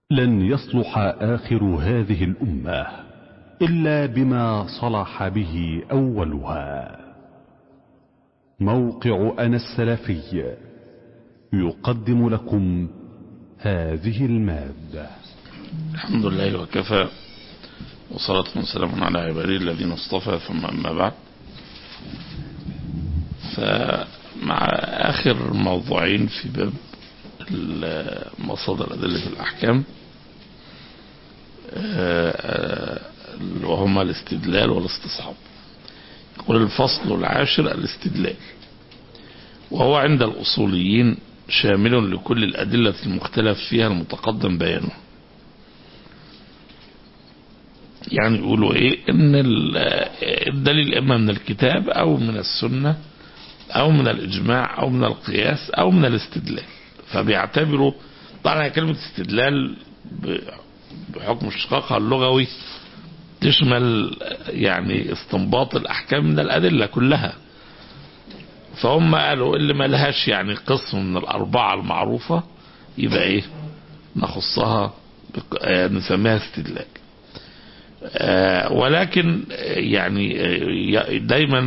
لن يصلح آخر هذه الأمة إلا بما صلح به أولها موقع أنا السلفي يقدم لكم هذه المادة الحمد لله وكفى وصلاة وسلام على عباده الذين اصطفى ثم أما بعد فمع آخر موضوعين في باب مصادر أدلة الأحكام وهما الاستدلال والاستصحاب يقول الفصل العاشر الاستدلال وهو عند الأصوليين شامل لكل الأدلة المختلف فيها المتقدم بيانه يعني يقولوا ايه ان الدليل اما من الكتاب او من السنة او من الاجماع او من القياس او من الاستدلال فبيعتبروا طبعا كلمة استدلال بحكم اشتقاقها اللغوي تشمل يعني استنباط الاحكام من الادلة كلها فهم قالوا اللي ما لهاش يعني قسم من الاربعة المعروفة يبقى ايه نخصها نسميها استدلال آه ولكن يعني دايما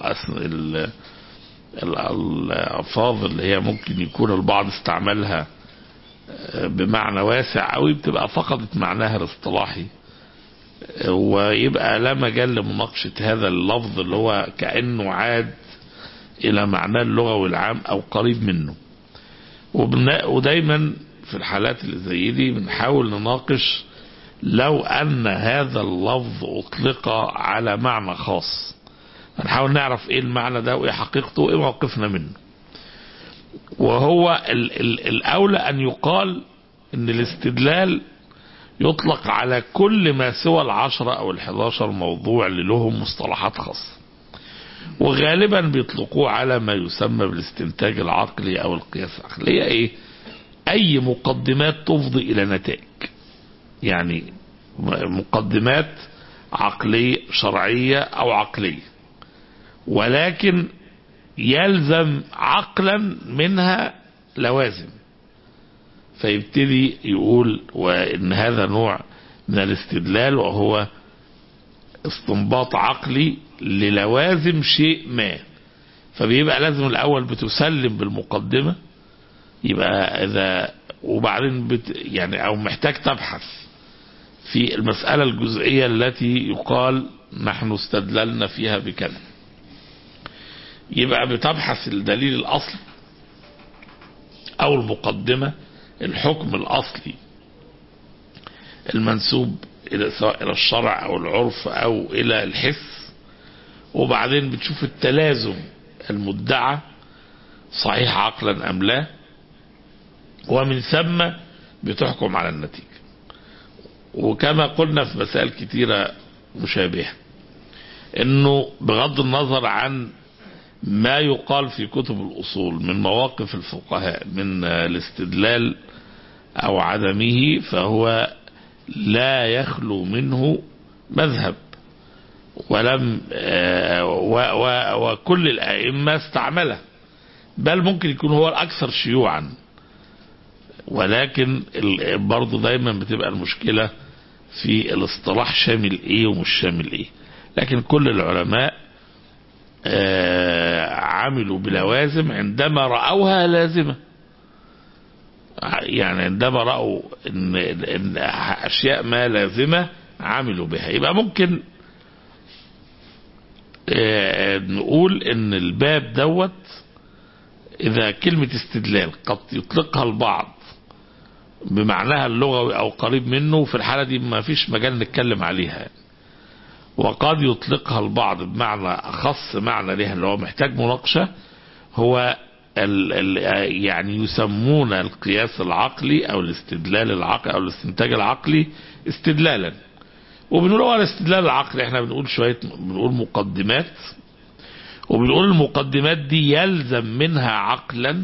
الألفاظ اللي هي ممكن يكون البعض استعملها بمعنى واسع قوي بتبقى فقدت معناها الاصطلاحي ويبقى لا مجال لمناقشة هذا اللفظ اللي هو كأنه عاد إلى معناه اللغوي العام أو قريب منه ودايما في الحالات اللي زي دي بنحاول نناقش لو أن هذا اللفظ أطلق على معنى خاص هنحاول نعرف ايه المعنى ده وايه حقيقته وايه موقفنا منه وهو ال ال الأولى أن يقال أن الاستدلال يطلق على كل ما سوى العشرة أو الحداشر موضوع اللي لهم مصطلحات خاصة وغالبا بيطلقوه على ما يسمى بالاستنتاج العقلي أو القياس العقلي هي ايه أي مقدمات تفضي إلى نتائج يعني مقدمات عقلية شرعية أو عقلية ولكن يلزم عقلا منها لوازم فيبتدي يقول وإن هذا نوع من الاستدلال وهو استنباط عقلي للوازم شيء ما فبيبقى لازم الأول بتسلم بالمقدمة يبقى إذا وبعدين بت يعني أو محتاج تبحث في المسألة الجزئية التي يقال نحن استدللنا فيها بكذا يبقى بتبحث الدليل الأصلي أو المقدمة الحكم الأصلي المنسوب إلى سواء إلى الشرع أو العرف أو إلى الحس وبعدين بتشوف التلازم المدعى صحيح عقلا أم لا ومن ثم بتحكم على النتيجة وكما قلنا في مسائل كتيرة مشابهة انه بغض النظر عن ما يقال في كتب الأصول من مواقف الفقهاء من الاستدلال أو عدمه فهو لا يخلو منه مذهب ولم وكل الأئمة استعمله بل ممكن يكون هو الأكثر شيوعا ولكن برضه دايما بتبقى المشكلة في الاصطلاح شامل ايه ومش شامل ايه لكن كل العلماء عملوا بلوازم عندما رأوها لازمة يعني عندما رأوا إن, إن أشياء ما لازمة عملوا بها يبقى ممكن نقول إن الباب دوت إذا كلمة استدلال قد يطلقها البعض بمعناها اللغوي أو قريب منه في الحالة دي ما فيش مجال نتكلم عليها وقد يطلقها البعض بمعنى أخص معنى لها اللي هو محتاج مناقشة هو ال ال يعني يسمون القياس العقلي أو الاستدلال العقلي أو الاستنتاج العقلي استدلالا وبنقول هو الاستدلال العقلي احنا بنقول شوية بنقول مقدمات وبنقول المقدمات دي يلزم منها عقلا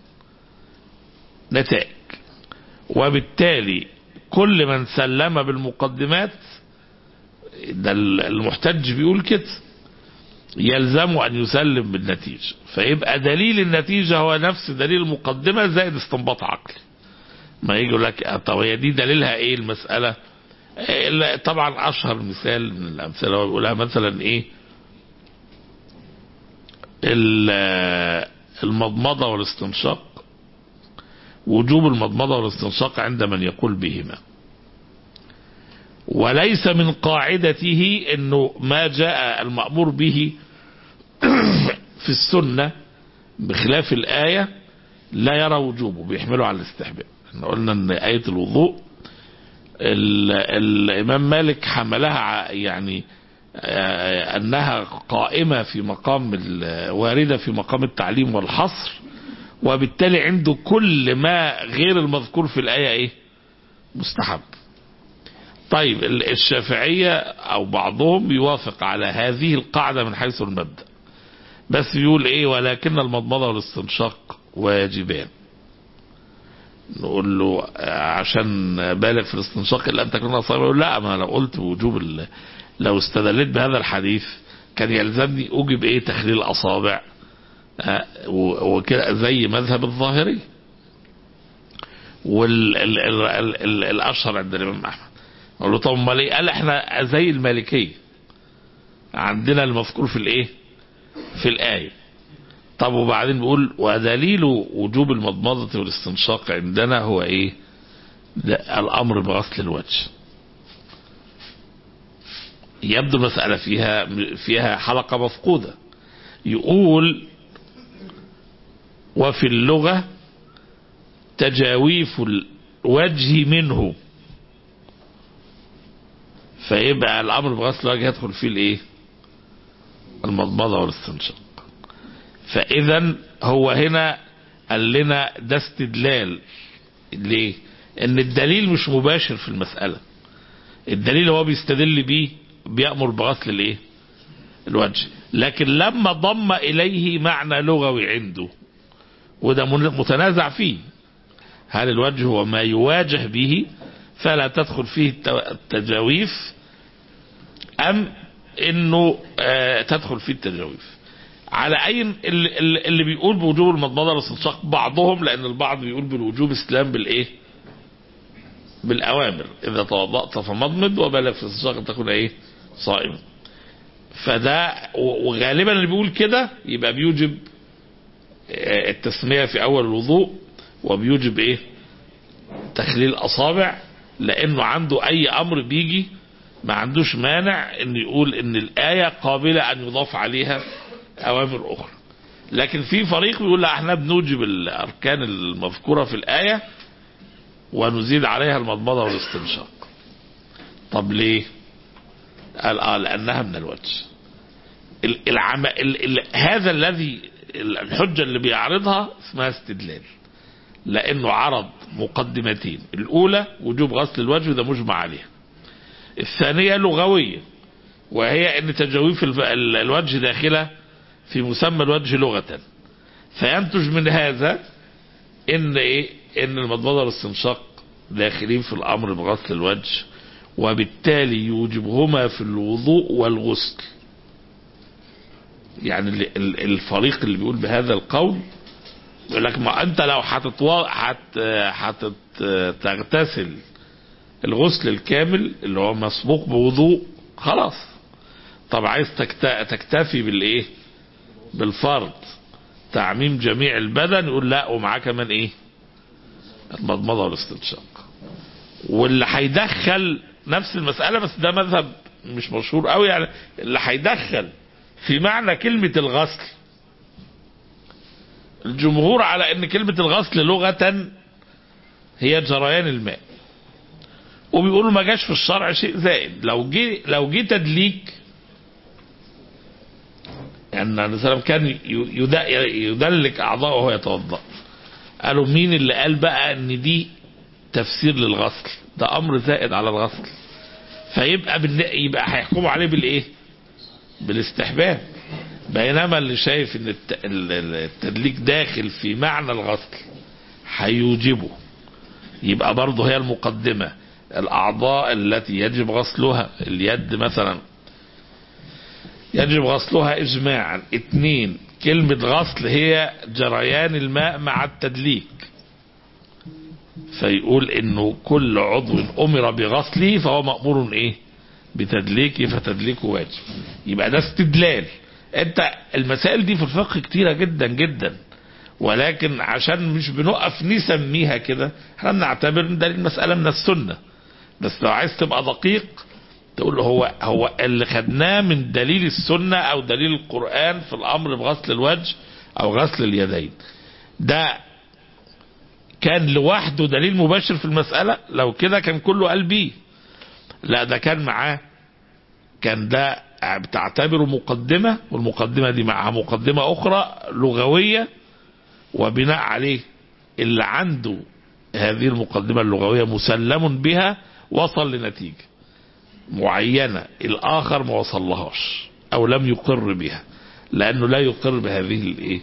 نتائج وبالتالي كل من سلم بالمقدمات ده المحتج بيقول كده يلزمه أن يسلم بالنتيجة فيبقى دليل النتيجة هو نفس دليل المقدمة زائد استنباط عقلي ما يجي يقول لك طب هي دي دليلها ايه المسألة إيه طبعا اشهر مثال من الامثله هو بيقولها مثلا ايه المضمضة والاستنشاق وجوب المضمضة والاستنشاق عند من يقول بهما وليس من قاعدته انه ما جاء المأمور به في السنة بخلاف الآية لا يرى وجوبه بيحمله على الاستحباب احنا قلنا ان آية الوضوء الإمام مالك حملها يعني أنها قائمة في مقام واردة في مقام التعليم والحصر وبالتالي عنده كل ما غير المذكور في الآية إيه مستحب طيب الشافعية أو بعضهم يوافق على هذه القاعدة من حيث المبدأ بس يقول إيه ولكن المضمضة والاستنشاق واجبان نقول له عشان بالغ في الاستنشاق الا ان تكون صائما يقول لا ما لو قلت وجوب لو استدلت بهذا الحديث كان يلزمني اوجب ايه تخليل الاصابع وكده زي مذهب الظاهري والاشهر عند الامام احمد اقول له طب امال ايه قال احنا زي المالكيه عندنا المذكور في الايه في الايه طب وبعدين بيقول ودليل وجوب المضمضة والاستنشاق عندنا هو ايه الامر بغسل الوجه يبدو المسألة فيها فيها حلقة مفقودة يقول وفي اللغة تجاويف الوجه منه فيبقى الامر بغسل الوجه يدخل فيه الايه المضمضة والاستنشاق فاذا هو هنا قال لنا ده استدلال ليه ان الدليل مش مباشر في المسألة الدليل هو بيستدل بيه بيأمر بغسل الايه الوجه لكن لما ضم اليه معنى لغوي عنده وده متنازع فيه هل الوجه هو ما يواجه به فلا تدخل فيه التجاويف ام انه آه تدخل فيه التجاويف على اي اللي بيقول بوجوب المضمضه والاستنشاق بعضهم لان البعض بيقول بالوجوب استلام بالايه بالاوامر اذا توضأت فمضمض وبلغ في الاستنشاق تكون ايه صائما فده وغالبا اللي بيقول كده يبقى بيوجب التسمية في اول الوضوء وبيوجب ايه تخليل الاصابع لانه عنده اي امر بيجي ما عندوش مانع ان يقول ان الايه قابله ان يضاف عليها اوامر اخرى لكن في فريق بيقول لا احنا بنوجب الاركان المذكوره في الايه ونزيد عليها المضمضه والاستنشاق طب ليه قال اه لانها من الوجه العم... ال... ال... هذا الذي الحجه اللي بيعرضها اسمها استدلال لانه عرض مقدمتين الاولى وجوب غسل الوجه ده مجمع عليها الثانيه لغويه وهي ان تجاويف الوجه داخله في مسمى الوجه لغة فينتج من هذا ان ايه ان المضمضة والاستنشاق داخلين في الامر بغسل الوجه وبالتالي يوجبهما في الوضوء والغسل يعني الفريق اللي بيقول بهذا القول يقول لك ما انت لو هتتوا حت هتغتسل الغسل الكامل اللي هو مسبوق بوضوء خلاص طب عايز تكتفي بالايه بالفرض تعميم جميع البدن يقول لا ومعاه كمان ايه المضمضه والاستنشاق واللي هيدخل نفس المساله بس ده مذهب مش مشهور قوي يعني اللي هيدخل في معنى كلمه الغسل الجمهور على ان كلمه الغسل لغه هي جريان الماء وبيقولوا ما جاش في الشرع شيء زائد لو جه لو جه تدليك يعني النبي صلى الله عليه وسلم كان يدلك اعضاءه وهو يتوضا قالوا مين اللي قال بقى ان دي تفسير للغسل ده امر زائد على الغسل فيبقى بالن... يبقى هيحكموا عليه بالايه بالاستحباب بينما اللي شايف ان التدليك داخل في معنى الغسل هيوجبه يبقى برضه هي المقدمة الأعضاء التي يجب غسلها اليد مثلا يجب غسلها إجماعا اثنين كلمة غسل هي جريان الماء مع التدليك فيقول انه كل عضو امر بغسله فهو مأمور ايه بتدليكه فتدليكه واجب يبقى ده استدلال انت المسائل دي في الفقه كتيرة جدا جدا ولكن عشان مش بنقف نسميها كده احنا بنعتبر ان ده المسألة من السنة بس لو عايز تبقى دقيق تقول هو هو اللي خدناه من دليل السنة او دليل القرآن في الامر بغسل الوجه او غسل اليدين ده كان لوحده دليل مباشر في المسألة لو كده كان كله قال بيه لا ده كان معاه كان ده بتعتبره مقدمة والمقدمة دي معها مقدمة أخرى لغوية وبناء عليه اللي عنده هذه المقدمة اللغوية مسلم بها وصل لنتيجة معينة الآخر ما وصلهاش أو لم يقر بها لأنه لا يقر بهذه الإيه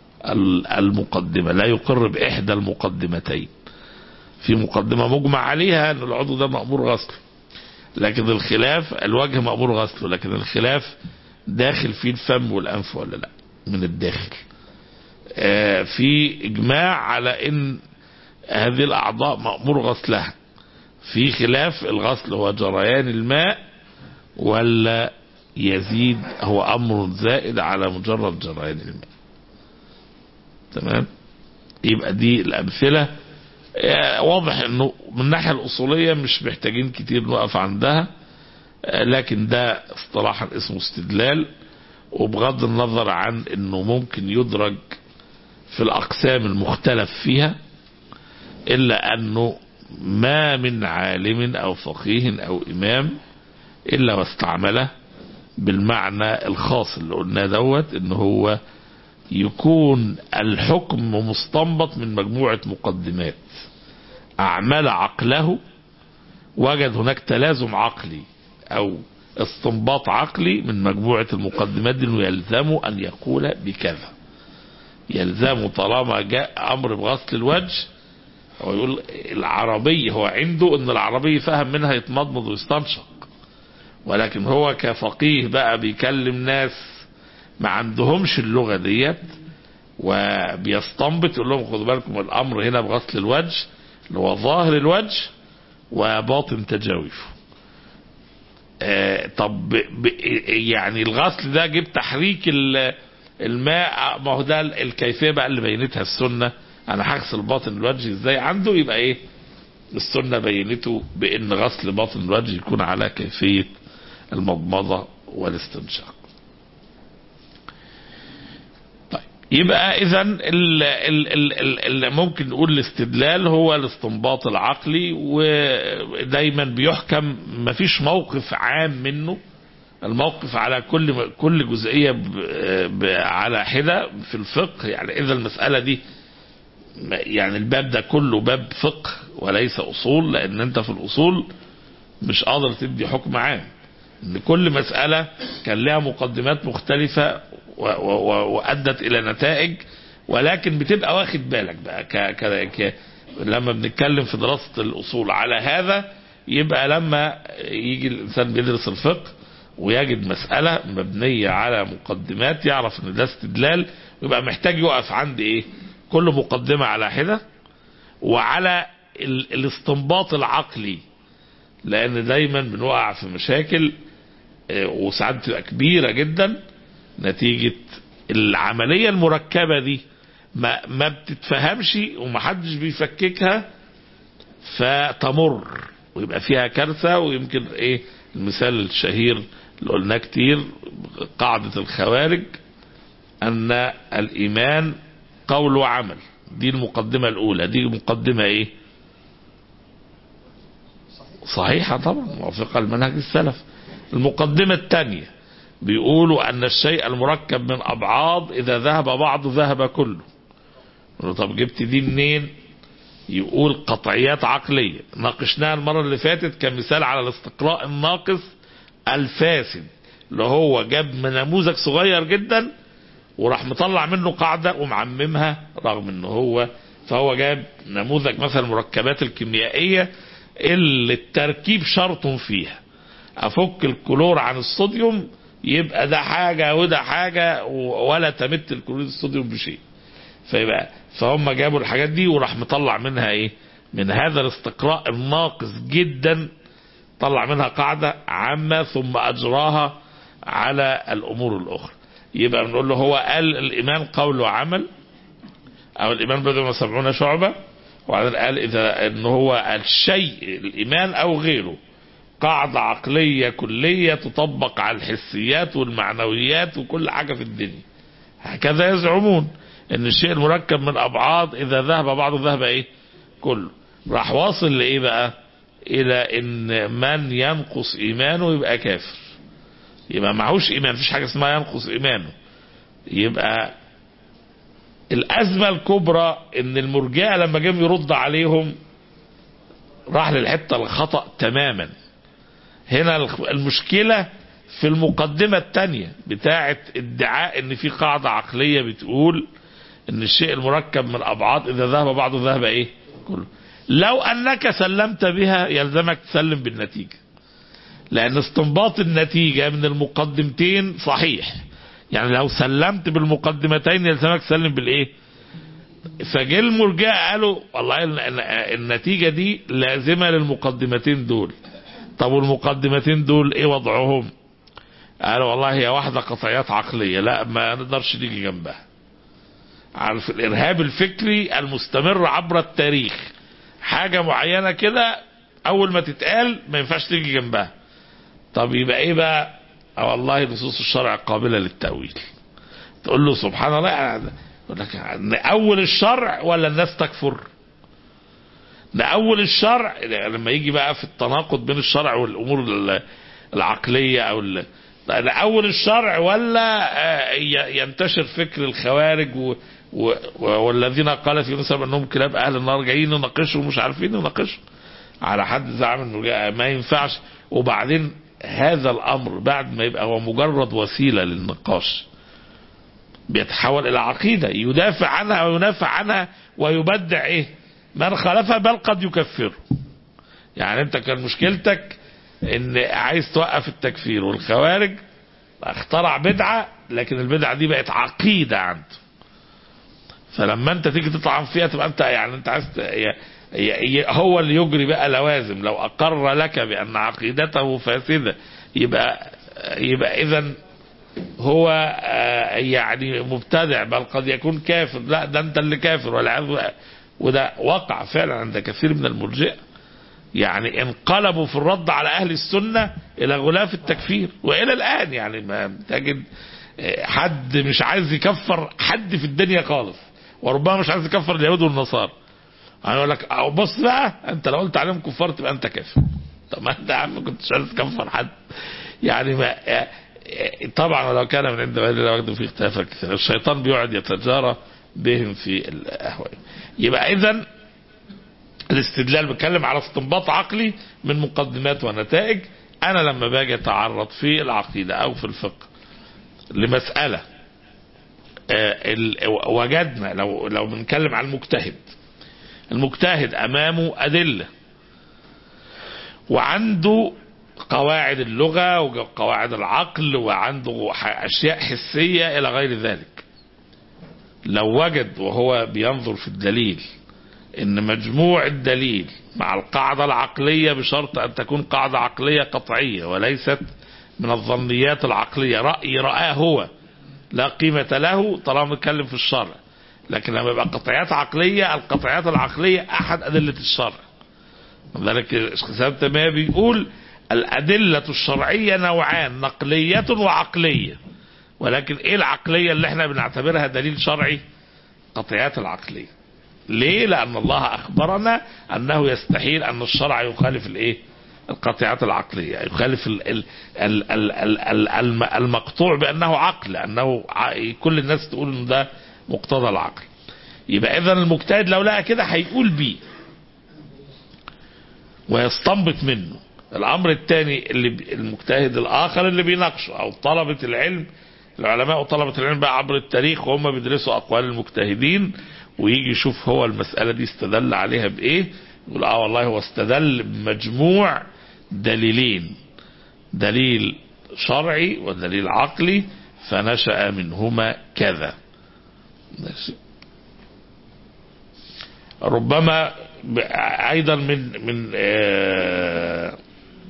المقدمة لا يقر بإحدى المقدمتين في مقدمة مجمع عليها أن العضو ده مأمور غسله لكن الخلاف الوجه مأمور غسله لكن الخلاف داخل فيه الفم والأنف ولا لا من الداخل آه في إجماع على أن هذه الأعضاء مأمور غسلها في خلاف الغسل هو جريان الماء ولا يزيد هو أمر زائد على مجرد جريان الماء تمام يبقى دي الأمثلة واضح انه من الناحية الأصولية مش محتاجين كتير نقف عندها لكن ده اصطلاحا اسمه استدلال وبغض النظر عن انه ممكن يدرج في الأقسام المختلف فيها إلا أنه ما من عالم أو فقيه أو إمام إلا واستعمله بالمعنى الخاص اللي قلناه دوت إن هو يكون الحكم مستنبط من مجموعة مقدمات أعمل عقله وجد هناك تلازم عقلي أو استنباط عقلي من مجموعة المقدمات دي انه يلزم أن يقول بكذا يلزم طالما جاء أمر بغسل الوجه هو يقول العربي هو عنده ان العربي فهم منها يتمضمض ويستنشق ولكن هو كفقيه بقى بيكلم ناس ما عندهمش اللغة ديت وبيستنبط يقول لهم خدوا بالكم الامر هنا بغسل الوجه اللي هو ظاهر الوجه وباطن تجاوفه آه طب ب يعني الغسل ده جيب تحريك الماء ما هو ده الكيفيه بقى اللي بينتها السنه انا هغسل باطن الوجه ازاي عنده يبقى ايه السنه بينته بان غسل باطن الوجه يكون على كيفيه المضمضه والاستنشاق يبقى اذا اللي ممكن نقول الاستدلال هو الاستنباط العقلي ودايما بيحكم ما فيش موقف عام منه الموقف على كل كل جزئيه ب ب على حده في الفقه يعني اذا المساله دي يعني الباب ده كله باب فقه وليس اصول لان انت في الاصول مش قادر تدي حكم عام ان كل مساله كان لها مقدمات مختلفه وادت الى نتائج ولكن بتبقى واخد بالك بقى ك ك ك لما بنتكلم في دراسه الاصول على هذا يبقى لما يجي الانسان بيدرس الفقه ويجد مساله مبنيه على مقدمات يعرف ان ده استدلال يبقى محتاج يقف عند ايه؟ كل مقدمه على حده وعلى ال الاستنباط العقلي لان دايما بنقع في مشاكل وساعات بتبقى كبيره جدا نتيجة العملية المركبة دي ما, ما بتتفهمش ومحدش بيفككها فتمر ويبقى فيها كارثة ويمكن ايه المثال الشهير اللي قلناه كتير قاعدة الخوارج ان الايمان قول وعمل دي المقدمة الاولى دي مقدمة ايه صحيحة طبعا موافقة لمنهج السلف المقدمة الثانية بيقولوا ان الشيء المركب من ابعاض اذا ذهب بعضه ذهب كله طب جبت دي منين يقول قطعيات عقلية ناقشناها المرة اللي فاتت كمثال على الاستقراء الناقص الفاسد اللي هو جاب نموذج صغير جدا وراح مطلع منه قاعدة ومعممها رغم ان هو فهو جاب نموذج مثلا المركبات الكيميائية اللي التركيب شرط فيها افك الكلور عن الصوديوم يبقى ده حاجة وده حاجة ولا تمت الكلوريد الصوديوم بشيء فيبقى فهم جابوا الحاجات دي وراح مطلع منها ايه من هذا الاستقراء الناقص جدا طلع منها قاعدة عامة ثم أجراها على الأمور الأخرى يبقى بنقول له هو قال الإيمان قول وعمل أو الإيمان بدون سبعون شعبة وبعدين قال إذا إن هو الشيء الإيمان أو غيره قاعدة عقلية كلية تطبق على الحسيات والمعنويات وكل حاجة في الدنيا هكذا يزعمون ان الشيء المركب من ابعاض اذا ذهب بعضه ذهب ايه كله راح واصل لايه بقى الى ان من ينقص ايمانه يبقى كافر يبقى معهوش ايمان مفيش حاجه اسمها ينقص ايمانه يبقى الازمه الكبرى ان المرجئه لما جم يرد عليهم راح للحته الخطا تماما هنا المشكله في المقدمه الثانيه بتاعه ادعاء ان في قاعده عقليه بتقول ان الشيء المركب من ابعاض اذا ذهب بعضه ذهب ايه كله لو انك سلمت بها يلزمك تسلم بالنتيجه لان استنباط النتيجه من المقدمتين صحيح يعني لو سلمت بالمقدمتين يلزمك تسلم بالايه فجه المرجئه قالوا والله النتيجه دي لازمه للمقدمتين دول طب والمقدمتين دول ايه وضعهم قالوا والله هي واحده قطعيات عقليه لا ما نقدرش نيجي جنبها عارف الارهاب الفكري المستمر عبر التاريخ حاجة معينة كده اول ما تتقال ما ينفعش تيجي جنبها طب يبقى ايه بقى اه والله نصوص الشرع قابلة للتأويل تقول له سبحان الله يقول لك نأول الشرع ولا الناس تكفر نأول الشرع لما يجي بقى في التناقض بين الشرع والامور العقلية او نأول الشرع ولا ينتشر فكر الخوارج و و والذين قال في نسب انهم كلاب اهل النار جايين نناقشهم مش عارفين نناقشهم على حد زعم انه ما ينفعش وبعدين هذا الامر بعد ما يبقى هو مجرد وسيله للنقاش بيتحول الى عقيده يدافع عنها وينافع عنها ويبدع ايه من خالفها بل قد يكفره يعني انت كان مشكلتك ان عايز توقف التكفير والخوارج اخترع بدعه لكن البدعه دي بقت عقيده عنده فلما انت تيجي تطعن فيها تبقى انت يعني انت عايز هو اللي يجري بقى لوازم لو اقر لك بان عقيدته فاسده يبقى يبقى اذا هو يعني مبتدع بل قد يكون كافر لا ده انت اللي كافر والعياذ وده وقع فعلا عند كثير من المرجئه يعني انقلبوا في الرد على اهل السنه الى غلاف التكفير والى الان يعني ما تجد حد مش عايز يكفر حد في الدنيا خالص وربما مش عايز يكفر اليهود والنصارى هيقول لك بص بقى انت لو قلت عليهم كفار تبقى انت كافر طب ما انت يا عم كنتش عايز تكفر حد يعني ما طبعا لو كان من عند غير الله في اختلاف كثير الشيطان بيقعد يتجارى بهم في الاهواء يبقى اذا الاستدلال بيتكلم على استنباط عقلي من مقدمات ونتائج انا لما باجي اتعرض في العقيده او في الفقه لمساله وجدنا لو لو بنتكلم عن المجتهد المجتهد امامه ادله وعنده قواعد اللغه وقواعد العقل وعنده اشياء حسيه الى غير ذلك لو وجد وهو بينظر في الدليل ان مجموع الدليل مع القاعده العقليه بشرط ان تكون قاعده عقليه قطعيه وليست من الظنيات العقليه راي راه هو لا قيمة له طالما نتكلم في الشرع لكن لما يبقى قطعيات عقلية القطعيات العقلية أحد أدلة الشرع لذلك الشيخ سلام تيمية بيقول الأدلة الشرعية نوعان نقلية وعقلية ولكن إيه العقلية اللي احنا بنعتبرها دليل شرعي قطعيات العقلية ليه لأن الله أخبرنا أنه يستحيل أن الشرع يخالف الإيه القطيعات العقلية يخالف ال ال ال ال ال ال المقطوع بأنه عقل أنه كل الناس تقول أن ده مقتضى العقل يبقى إذا المجتهد لو لقى كده هيقول بيه ويستنبط منه الأمر الثاني اللي المجتهد الآخر اللي بيناقشه أو طلبة العلم العلماء وطلبة العلم بقى عبر التاريخ وهم بيدرسوا أقوال المجتهدين ويجي يشوف هو المسألة دي استدل عليها بإيه يقول اه والله هو استدل بمجموع دليلين دليل شرعي ودليل عقلي فنشأ منهما كذا ربما ب- ايضا من من آه،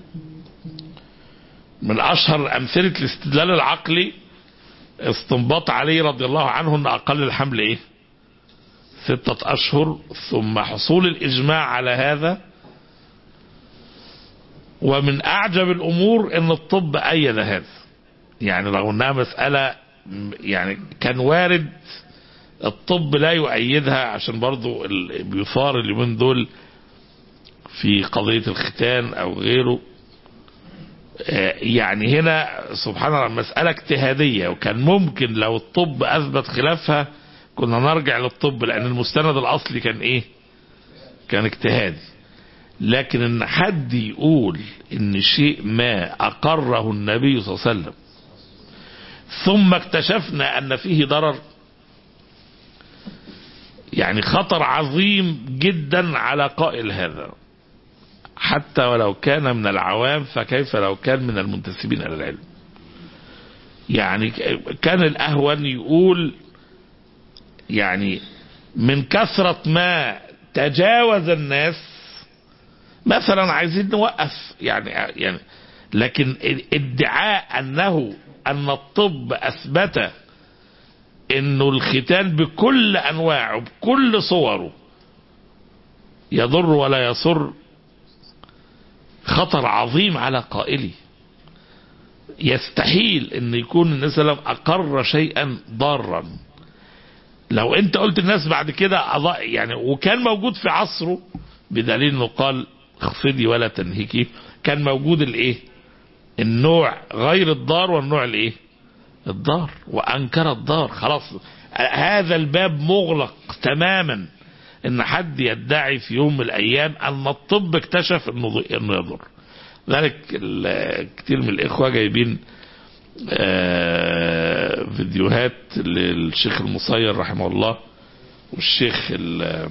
من اشهر امثله الاستدلال العقلي استنباط علي رضي الله عنه ان اقل الحمل ايه ستة اشهر ثم حصول الاجماع على هذا ومن اعجب الامور ان الطب ايد هذا يعني رغم انها مسألة م- يعني كان وارد الطب لا يؤيدها عشان برضو ال- بيثار اليومين دول في قضية الختان او غيره آه، يعني هنا سبحان الله مسألة اجتهادية وكان ممكن لو الطب أثبت خلافها كنا نرجع للطب لأن المستند الأصلي كان إيه؟ كان اجتهادي لكن إن حد يقول إن شيء ما أقره النبي صلى الله عليه وسلم ثم اكتشفنا أن فيه ضرر يعني خطر عظيم جدا على قائل هذا حتى ولو كان من العوام فكيف لو كان من المنتسبين الى العلم يعني كان الاهون يقول يعني من كثرة ما تجاوز الناس مثلا عايزين نوقف يعني يعني لكن ادعاء انه ان الطب اثبت انه الختان بكل انواعه بكل صوره يضر ولا يصر خطر عظيم على قائله يستحيل ان يكون النبي صلى الله عليه وسلم اقر شيئا ضارا لو انت قلت الناس بعد كده أضاء- يعني وكان موجود في عصره بدليل انه قال اخفضي ولا تنهكي كان موجود الايه النوع غير الضار والنوع الايه الضار وانكر الضار خلاص هذا الباب مغلق تماما ان حد يدعي في يوم من الايام ان الطب اكتشف انه انه يضر ذلك ال- كتير من الاخوه جايبين آه، فيديوهات للشيخ المصير رحمه الله والشيخ ال-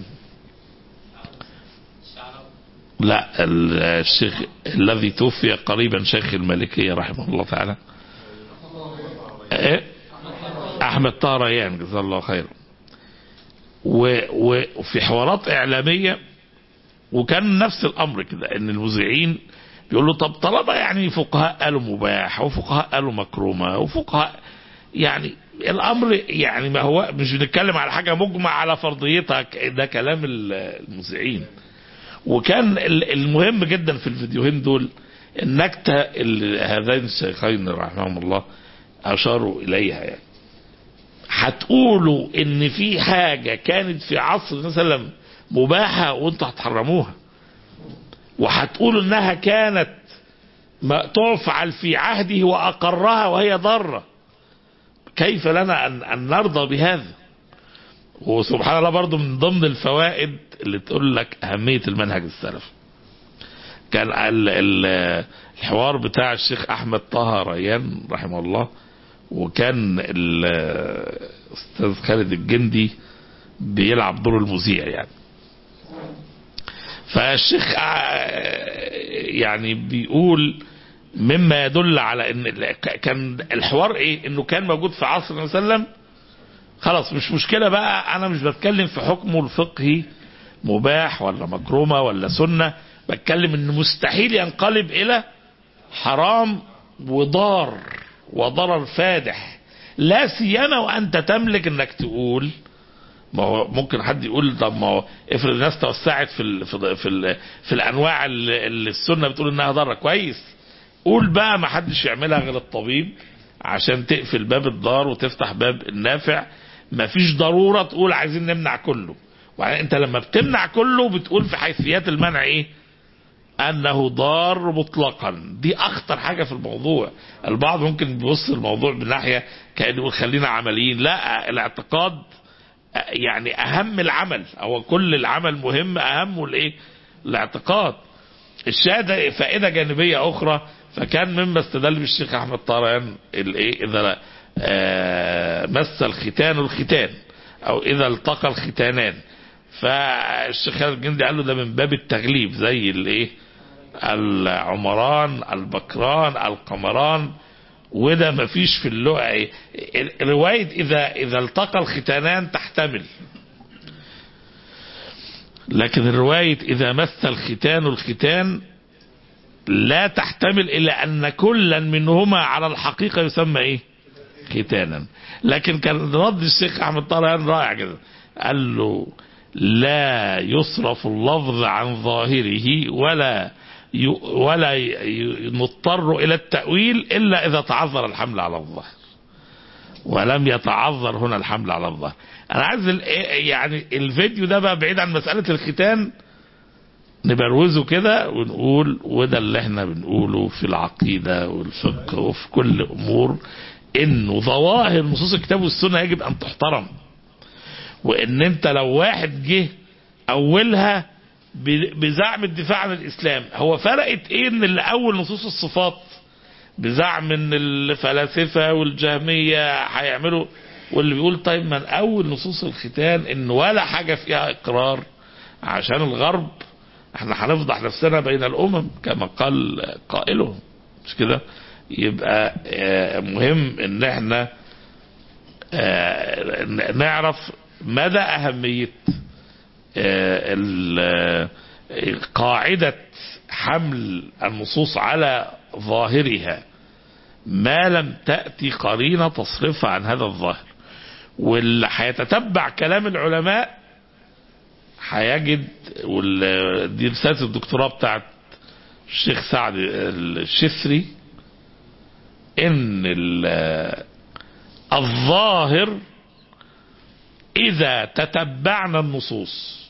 لا ال- الشيخ الذي توفي قريبا شيخ المالكيه رحمه الله تعالى إيه؟ احمد طه ريان جزاه الله خيرا و- و- وفي حوارات اعلاميه وكان نفس الامر كده ان المذيعين بيقولوا طب طالما يعني فقهاء قالوا مباح وفقهاء قالوا مكرومه وفقهاء يعني الامر يعني ما هو مش بنتكلم على حاجه مجمع على فرضيتها ك- ده كلام ال- المذيعين وكان ال- المهم جدا في الفيديوهين دول النكته اللي هذين الشيخين رحمهم الله اشاروا اليها يعني هتقولوا ان في حاجه كانت في عصر النبي صلى الله عليه وسلم مباحه وانتوا هتحرموها وهتقولوا انها كانت ما تفعل في عهده واقرها وهي ضاره كيف لنا ان, أن نرضى بهذا وسبحان الله برضو من ضمن الفوائد اللي تقول لك اهميه المنهج السلفي كان ال- ال- الحوار بتاع الشيخ احمد طه ريان رحمه الله وكان الاستاذ خالد الجندي بيلعب دور المذيع يعني فالشيخ ع- يعني بيقول مما يدل على ان ال- ك- كان الحوار ايه انه كان موجود في عصر النبي صلى الله عليه وسلم خلاص مش مشكلة بقى انا مش بتكلم في حكمه الفقهي مباح ولا مكرومة ولا سنة بتكلم انه مستحيل ينقلب الى حرام وضار وضرر فادح لا سيما وانت تملك انك تقول ما هو ممكن حد يقول طب ما هو افرض الناس توسعت في ال في ال في, ال في الانواع اللي اللي السنه بتقول انها ضاره كويس قول بقى ما حدش يعملها غير الطبيب عشان تقفل باب الضار وتفتح باب النافع ما فيش ضروره تقول عايزين نمنع كله وبعدين انت لما بتمنع كله بتقول في حيثيات المنع ايه انه ضار مطلقا دي اخطر حاجه في الموضوع البعض ممكن يبص الموضوع من ناحيه كانه يقول خلينا عمليين لا الاعتقاد يعني اهم العمل هو كل العمل مهم اهمه الايه الاعتقاد الشهاده فائده جانبيه اخرى فكان مما استدل بالشيخ احمد طاران الايه اذا آه، مس الختان الختان او اذا التقى الختانان فالشيخ خالد الجندي قال له ده من باب التغليب زي الايه العمران البكران القمران وده مفيش في اللغة إيه؟ رواية إذا إذا التقى الختانان تحتمل لكن الرواية إذا مس الختان الختان لا تحتمل إلا أن كلا منهما على الحقيقة يسمى إيه ختانا لكن كان رد الشيخ أحمد طارق رائع كده قال له لا يصرف اللفظ عن ظاهره ولا ي... ولا ي... نضطر إلى التأويل إلا إذا تعذر الحمل على الظاهر ولم يتعذر هنا الحمل على الظاهر أنا عايز ال... يعني الفيديو ده بقى بعيد عن مسألة الختان نبروزه كده ونقول وده اللي احنا بنقوله في العقيدة والفقه وفي كل أمور انه ظواهر نصوص الكتاب والسنة يجب ان تحترم وان انت لو واحد جه اولها بزعم الدفاع عن الاسلام هو فرقت ايه ان اللي اول نصوص الصفات بزعم ان الفلاسفة والجهمية هيعملوا واللي بيقول طيب من اول نصوص الختان ان ولا حاجة فيها اقرار عشان الغرب احنا هنفضح نفسنا بين الامم كما قال قائلهم مش كده يبقى مهم ان احنا نعرف مدى اهمية قاعدة حمل النصوص على ظاهرها ما لم تأتي قرينة تصرفها عن هذا الظاهر واللي هيتتبع كلام العلماء هيجد دي رسالة الدكتوراه بتاعت الشيخ سعد الشسري ان الظاهر اذا تتبعنا النصوص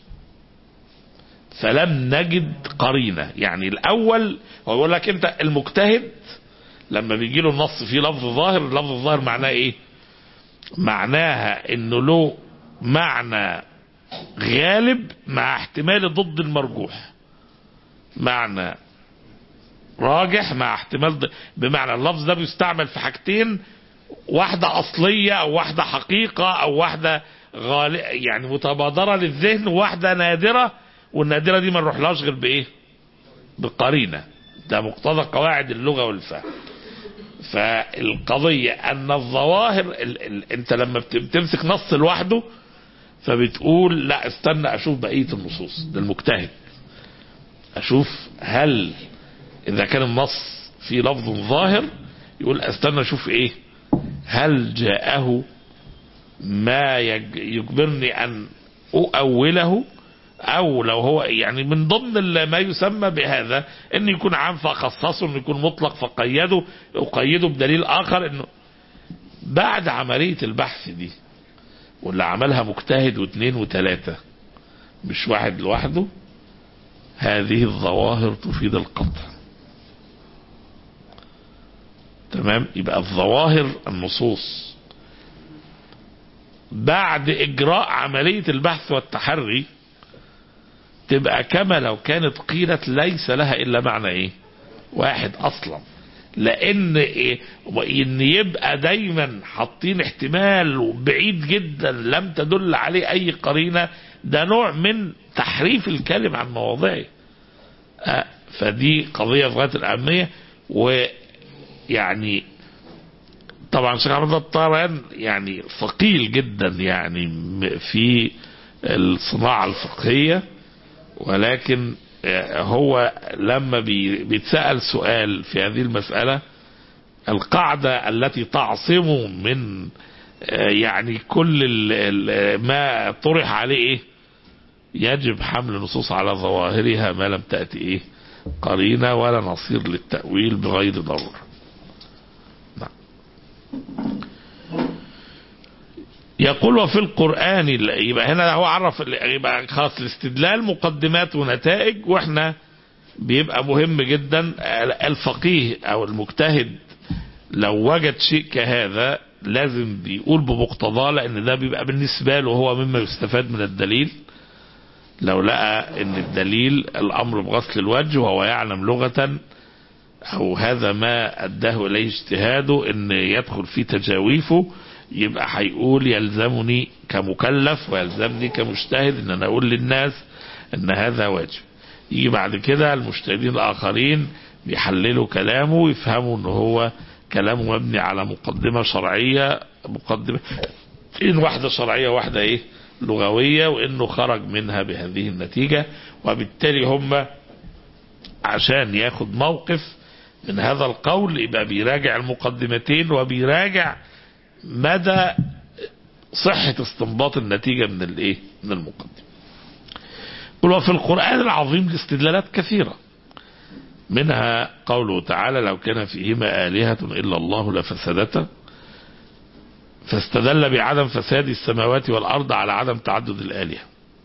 فلم نجد قرينه يعني الاول هو يقول لك انت المجتهد لما بيجي له النص فيه لفظ ظاهر لفظ الظاهر معناه ايه معناها انه له معنى غالب مع احتمال ضد المرجوح معنى راجح مع احتمال ض... بمعنى اللفظ ده بيستعمل في حاجتين واحدة أصلية أو واحدة حقيقة أو واحدة غال... يعني متبادرة للذهن وواحدة نادرة والنادرة دي ما نروحلهاش غير بإيه؟ بقرينة ده مقتضى قواعد اللغة والفهم فالقضية أن الظواهر ال... ال... أنت لما بتمسك نص لوحده فبتقول لا استنى أشوف بقية النصوص ده المجتهد أشوف هل إذا كان النص في لفظ ظاهر يقول استنى أشوف إيه هل جاءه ما يجبرني أن أؤوله أو لو هو يعني من ضمن ما يسمى بهذا أن يكون عام فأخصصه أن يكون مطلق فقيده أقيده بدليل آخر أنه بعد عملية البحث دي واللي عملها مجتهد واثنين وثلاثة مش واحد لوحده هذه الظواهر تفيد القطع تمام يبقى الظواهر النصوص بعد اجراء عملية البحث والتحري تبقى كما لو كانت قيلت ليس لها الا معنى ايه واحد اصلا لان إيه ان يبقى دايما حاطين احتمال بعيد جدا لم تدل عليه اي قرينه ده نوع من تحريف الكلم عن مواضعه آه فدي قضيه في غايه الاهميه ويعني طبعا الشيخ احمد الطاران يعني ثقيل جدا يعني في الصناعه الفقهيه ولكن هو لما بيتسأل سؤال في هذه المسألة القاعدة التي تعصمه من يعني كل ما طرح عليه ايه يجب حمل النصوص على ظواهرها ما لم تأتي ايه قرينة ولا نصير للتأويل بغير ضرورة نعم. يقول وفي القرآن يبقى هنا هو عرف يبقى خلاص الاستدلال مقدمات ونتائج واحنا بيبقى مهم جدا الفقيه او المجتهد لو وجد شيء كهذا لازم بيقول بمقتضاه لان ده بيبقى بالنسبه له هو مما يستفاد من الدليل لو لقى ان الدليل الامر بغسل الوجه وهو يعلم لغه او هذا ما اداه اليه اجتهاده ان يدخل في تجاويفه يبقى هيقول يلزمني كمكلف ويلزمني كمجتهد ان انا اقول للناس ان هذا واجب يجي بعد كده المجتهدين الاخرين بيحللوا كلامه ويفهموا ان هو كلامه مبني على مقدمة شرعية مقدمة إن واحدة شرعية واحدة ايه لغوية وانه خرج منها بهذه النتيجة وبالتالي هم عشان ياخد موقف من هذا القول يبقى بيراجع المقدمتين وبيراجع مدى صحة استنباط النتيجة من الايه من المقدمة قل وفي القرآن العظيم الاستدلالات كثيرة منها قوله تعالى لو كان فيهما آلهة إلا الله لفسدتا فاستدل بعدم فساد السماوات والأرض على عدم تعدد الآلهة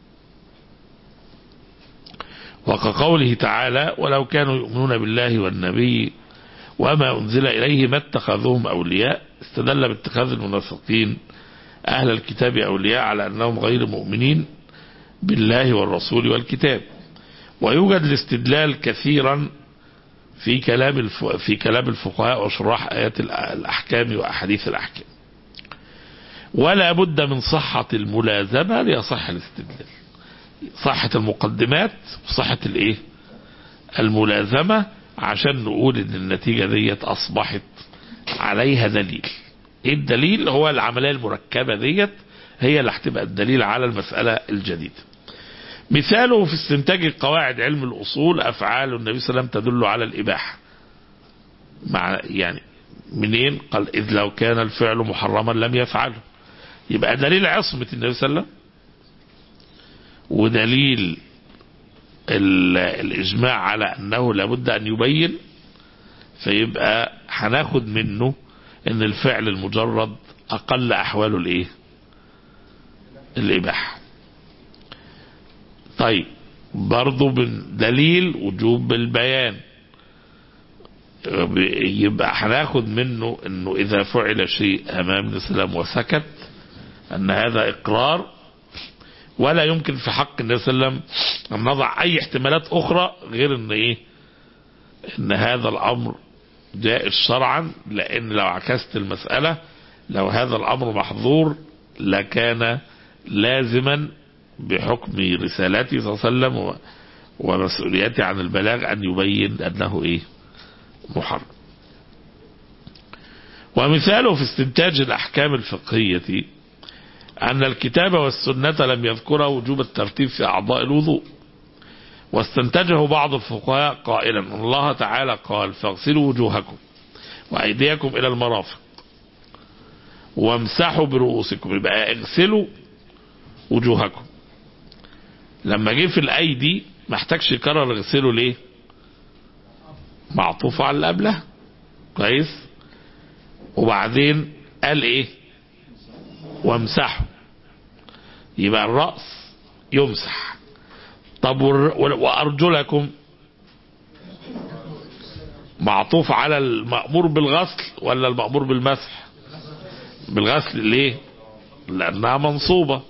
وكقوله تعالى ولو كانوا يؤمنون بالله والنبي وما أنزل إليه ما اتخذوهم أولياء استدل باتخاذ المنافقين أهل الكتاب أولياء على أنهم غير مؤمنين بالله والرسول والكتاب ويوجد الاستدلال كثيرا في كلام الف... في كلام الفقهاء وشراح آيات الأحكام وأحاديث الأحكام ولا بد من صحة الملازمة ليصح الاستدلال صحة المقدمات وصحة الايه الملازمة عشان نقول ان النتيجة ديت اصبحت عليها دليل ايه الدليل هو العملية المركبة ديت هي اللي هتبقى الدليل على المسألة الجديدة مثاله في استنتاج قواعد علم الأصول أفعال النبي صلى الله عليه وسلم تدل على الإباحة مع يعني منين قال إذ لو كان الفعل محرما لم يفعله يبقى دليل عصمة النبي صلى الله عليه وسلم ودليل الإجماع على أنه لابد أن يبين فيبقى هناخد منه أن الفعل المجرد أقل أحواله الإيه الإباحة طيب برضو من دليل وجوب البيان يبقى هناخد منه انه اذا فعل شيء امام الاسلام وسكت ان هذا اقرار ولا يمكن في حق النبي صلى الله عليه وسلم ان نضع اي احتمالات اخرى غير ان ايه ان هذا الامر جائز شرعا لان لو عكست المسألة لو هذا الامر محظور لكان لازما بحكم رسالته صلى الله عليه وسلم ومسؤوليته عن البلاغ أن يبين أنه إيه محرم ومثاله في استنتاج الأحكام الفقهية أن الكتاب والسنة لم يذكر وجوب الترتيب في أعضاء الوضوء واستنتجه بعض الفقهاء قائلا أن الله تعالى قال فاغسلوا وجوهكم وأيديكم إلى المرافق وامسحوا برؤوسكم يبقى اغسلوا وجوهكم لما جه في الايدي ما احتاجش يكرر اغسله ليه معطوف على اللي قبلها كويس وبعدين قال ايه وامسحوا يبقى الرأس يمسح طب وارجلكم معطوف على المأمور بالغسل ولا المأمور بالمسح بالغسل ليه لانها منصوبه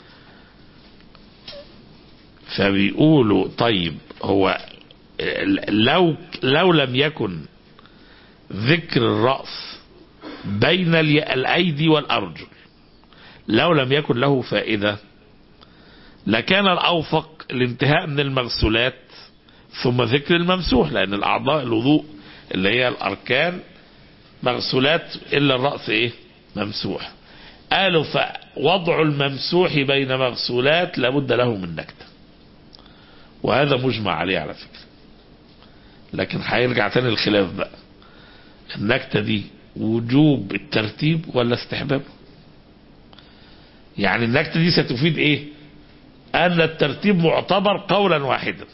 فبيقولوا طيب هو لو لو لم يكن ذكر الرأس بين الأيدي والأرجل لو لم يكن له فائدة لكان الأوفق الانتهاء من المغسولات ثم ذكر الممسوح لأن الأعضاء الوضوء اللي هي الأركان مغسولات إلا الرأس إيه ممسوح قالوا فوضع الممسوح بين مغسولات لابد له من نكته وهذا مجمع عليه على فكرة لكن هيرجع تاني الخلاف بقى النكتة دي وجوب الترتيب ولا استحبابه يعني النكتة دي ستفيد ايه ان الترتيب معتبر قولا واحدا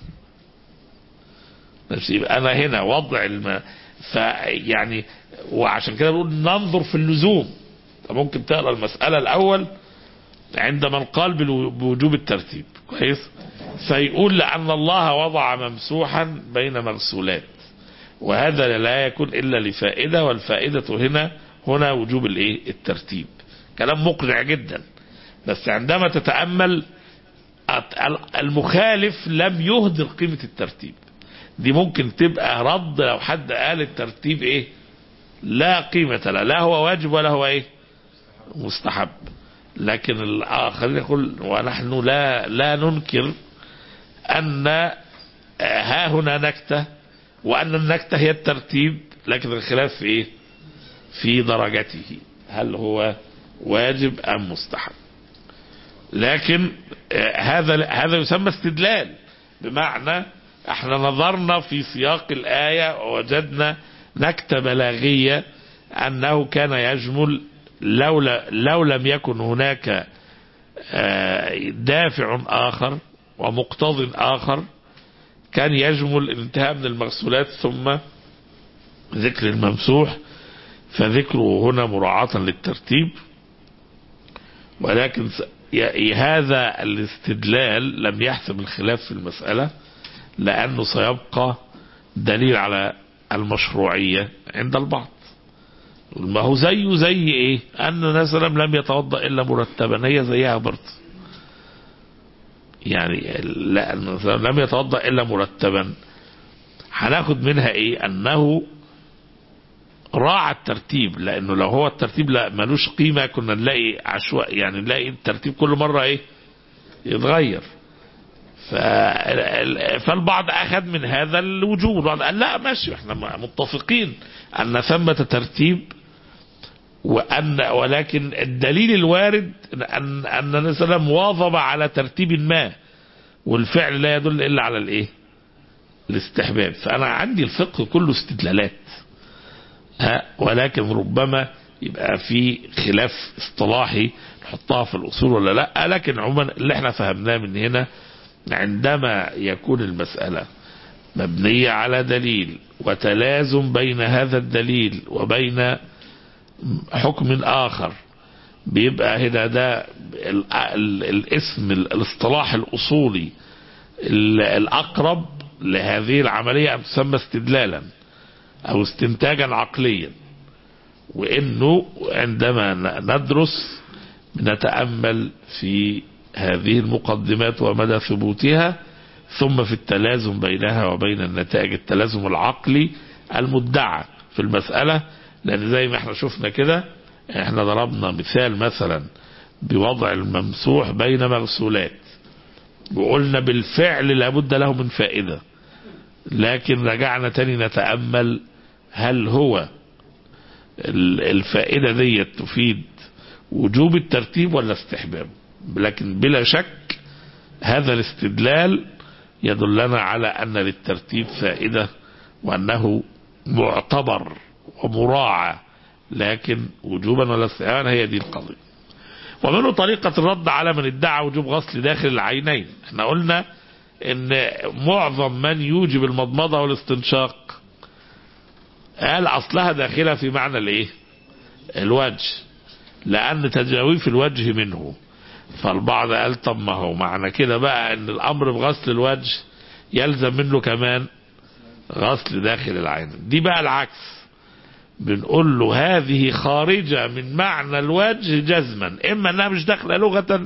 بس يبقى انا هنا وضع الم... فيعني وعشان كده بقول ننظر في اللزوم ممكن تقرا المسألة الاول عند من قال بوجوب الترتيب كويس فيقول لأن الله وضع ممسوحا بين مغسولات وهذا لا يكون إلا لفائدة والفائدة هنا هنا وجوب الايه الترتيب كلام مقنع جدا بس عندما تتأمل المخالف لم يهدر قيمة الترتيب دي ممكن تبقى رد لو حد قال الترتيب ايه لا قيمة له لا هو واجب ولا هو ايه مستحب لكن خلينا نقول ونحن لا لا ننكر أن ها هنا نكتة وأن النكتة هي الترتيب لكن الخلاف في إيه؟ في درجته هل هو واجب أم مستحب لكن آه، هذا هذا يسمى استدلال بمعنى احنا نظرنا في سياق الآية ووجدنا نكتة بلاغية أنه كان يجمل لولا لو لم يكن هناك آه، دافع آخر ومقتض آخر كان يجمل الانتهاء من المغسولات ثم ذكر الممسوح فذكره هنا مراعاة للترتيب ولكن س- ي- هذا الاستدلال لم يحسم الخلاف في المسألة لأنه سيبقى دليل على المشروعية عند البعض ما هو زيه زي ايه ان النبي صلى الله عليه وسلم لم يتوضا الا مرتبا هي زيها برضه يعني لا النبي صلى الله عليه وسلم لم يتوضا الا مرتبا هناخد منها ايه انه راعى الترتيب لانه لو هو الترتيب لا ملوش قيمه كنا نلاقي عشوائي يعني نلاقي الترتيب كل مره ايه يتغير ف- فالبعض اخذ من هذا الوجوب البعض قال لا ماشي احنا متفقين ان ثمة ترتيب وان ولكن الدليل الوارد ان ان النبي صلى الله عليه وسلم واظب على ترتيب ما والفعل لا يدل الا على الايه؟ الاستحباب فانا عندي الفقه كله استدلالات ها ولكن ربما يبقى في خلاف اصطلاحي نحطها في الاصول ولا لا لكن عموما اللي احنا فهمناه من هنا عندما يكون المسألة مبنية على دليل وتلازم بين هذا الدليل وبين حكم آخر بيبقى هنا ده ال- ال- الاسم ال- الاصطلاح الأصولي ال- الأقرب لهذه العملية أن تسمى استدلالا أو استنتاجا عقليا وإنه عندما ن- ندرس نتأمل في هذه المقدمات ومدى ثبوتها ثم في التلازم بينها وبين النتائج التلازم العقلي المدعى في المسألة لأن زي ما احنا شفنا كده احنا ضربنا مثال مثلا بوضع الممسوح بين مغسولات وقلنا بالفعل لابد له من فائدة لكن رجعنا تاني نتأمل هل هو ال- الفائدة دي تفيد وجوب الترتيب ولا استحبابه لكن بلا شك هذا الاستدلال يدلنا على أن للترتيب فائدة وأنه معتبر ومراعى لكن وجوبا ولا استحبابا هي دي القضية ومنه طريقة الرد على من ادعى وجوب غسل داخل العينين احنا قلنا ان معظم من يوجب المضمضة والاستنشاق قال اصلها داخلة في معنى الايه الوجه لان تجاويف الوجه منه فالبعض قال طب ما هو معنى كده بقى ان الامر بغسل الوجه يلزم منه كمان غسل داخل العين دي بقى العكس بنقول له هذه خارجة من معنى الوجه جزما اما انها مش داخلة لغة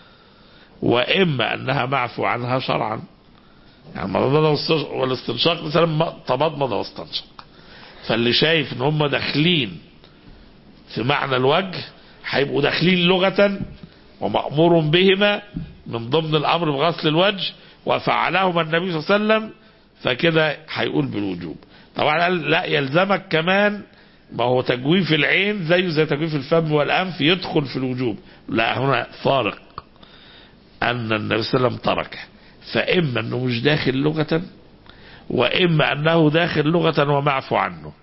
واما انها معفو عنها شرعا يعني المضمضة والاستنشاق مثلا تمضمض واستنشق فاللي شايف ان هم داخلين في معنى الوجه هيبقوا داخلين لغة ومأمور بهما من ضمن الأمر بغسل الوجه وفعلهما النبي صلى الله عليه وسلم فكده هيقول بالوجوب طبعا قال لا يلزمك كمان ما هو تجويف العين زيه زي تجويف الفم والأنف يدخل في الوجوب لا هنا فارق أن النبي صلى الله عليه وسلم تركه فإما أنه مش داخل لغة وإما أنه داخل لغة ومعفو عنه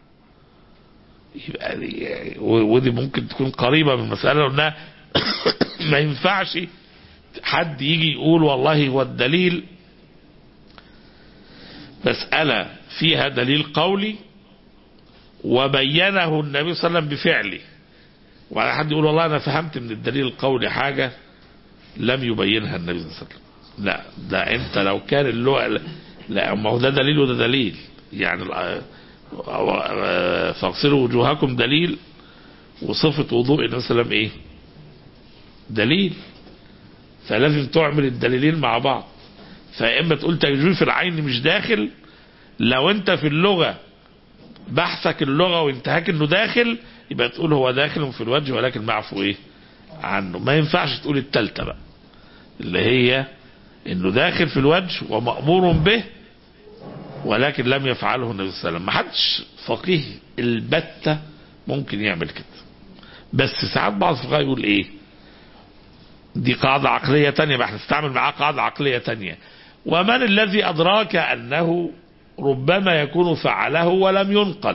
يبقى دي- ودي ممكن تكون قريبة من المسألة لأنها ما ينفعش حد يجي يقول والله هو الدليل مسألة فيها دليل قولي وبينه النبي صلى الله عليه وسلم بفعله وعلى حد يقول والله أنا فهمت من الدليل القولي حاجة لم يبينها النبي صلى الله عليه وسلم لا ده انت لو كان اللغة لا ما هو ده دليل وده دليل يعني ال- فاغسلوا وجوهكم دليل وصفة وضوء النبي صلى الله عليه وسلم ايه دليل فلازم تعمل الدليلين مع بعض فإما تقول تجويف العين مش داخل لو انت في اللغة بحثك اللغة وانتهاك انه داخل يبقى تقول هو داخل في الوجه ولكن معفو ايه عنه ما ينفعش تقول التالتة بقى اللي هي انه داخل في الوجه ومأمور به ولكن لم يفعله النبي صلى الله عليه وسلم ما حدش فقيه البتة ممكن يعمل كده بس ساعات بعض الفقهاء يقول ايه دي قاعدة عقلية تانية بقى هنستعمل معاه قاعدة عقلية تانية ومن الذي أدراك أنه ربما يكون فعله ولم ينقل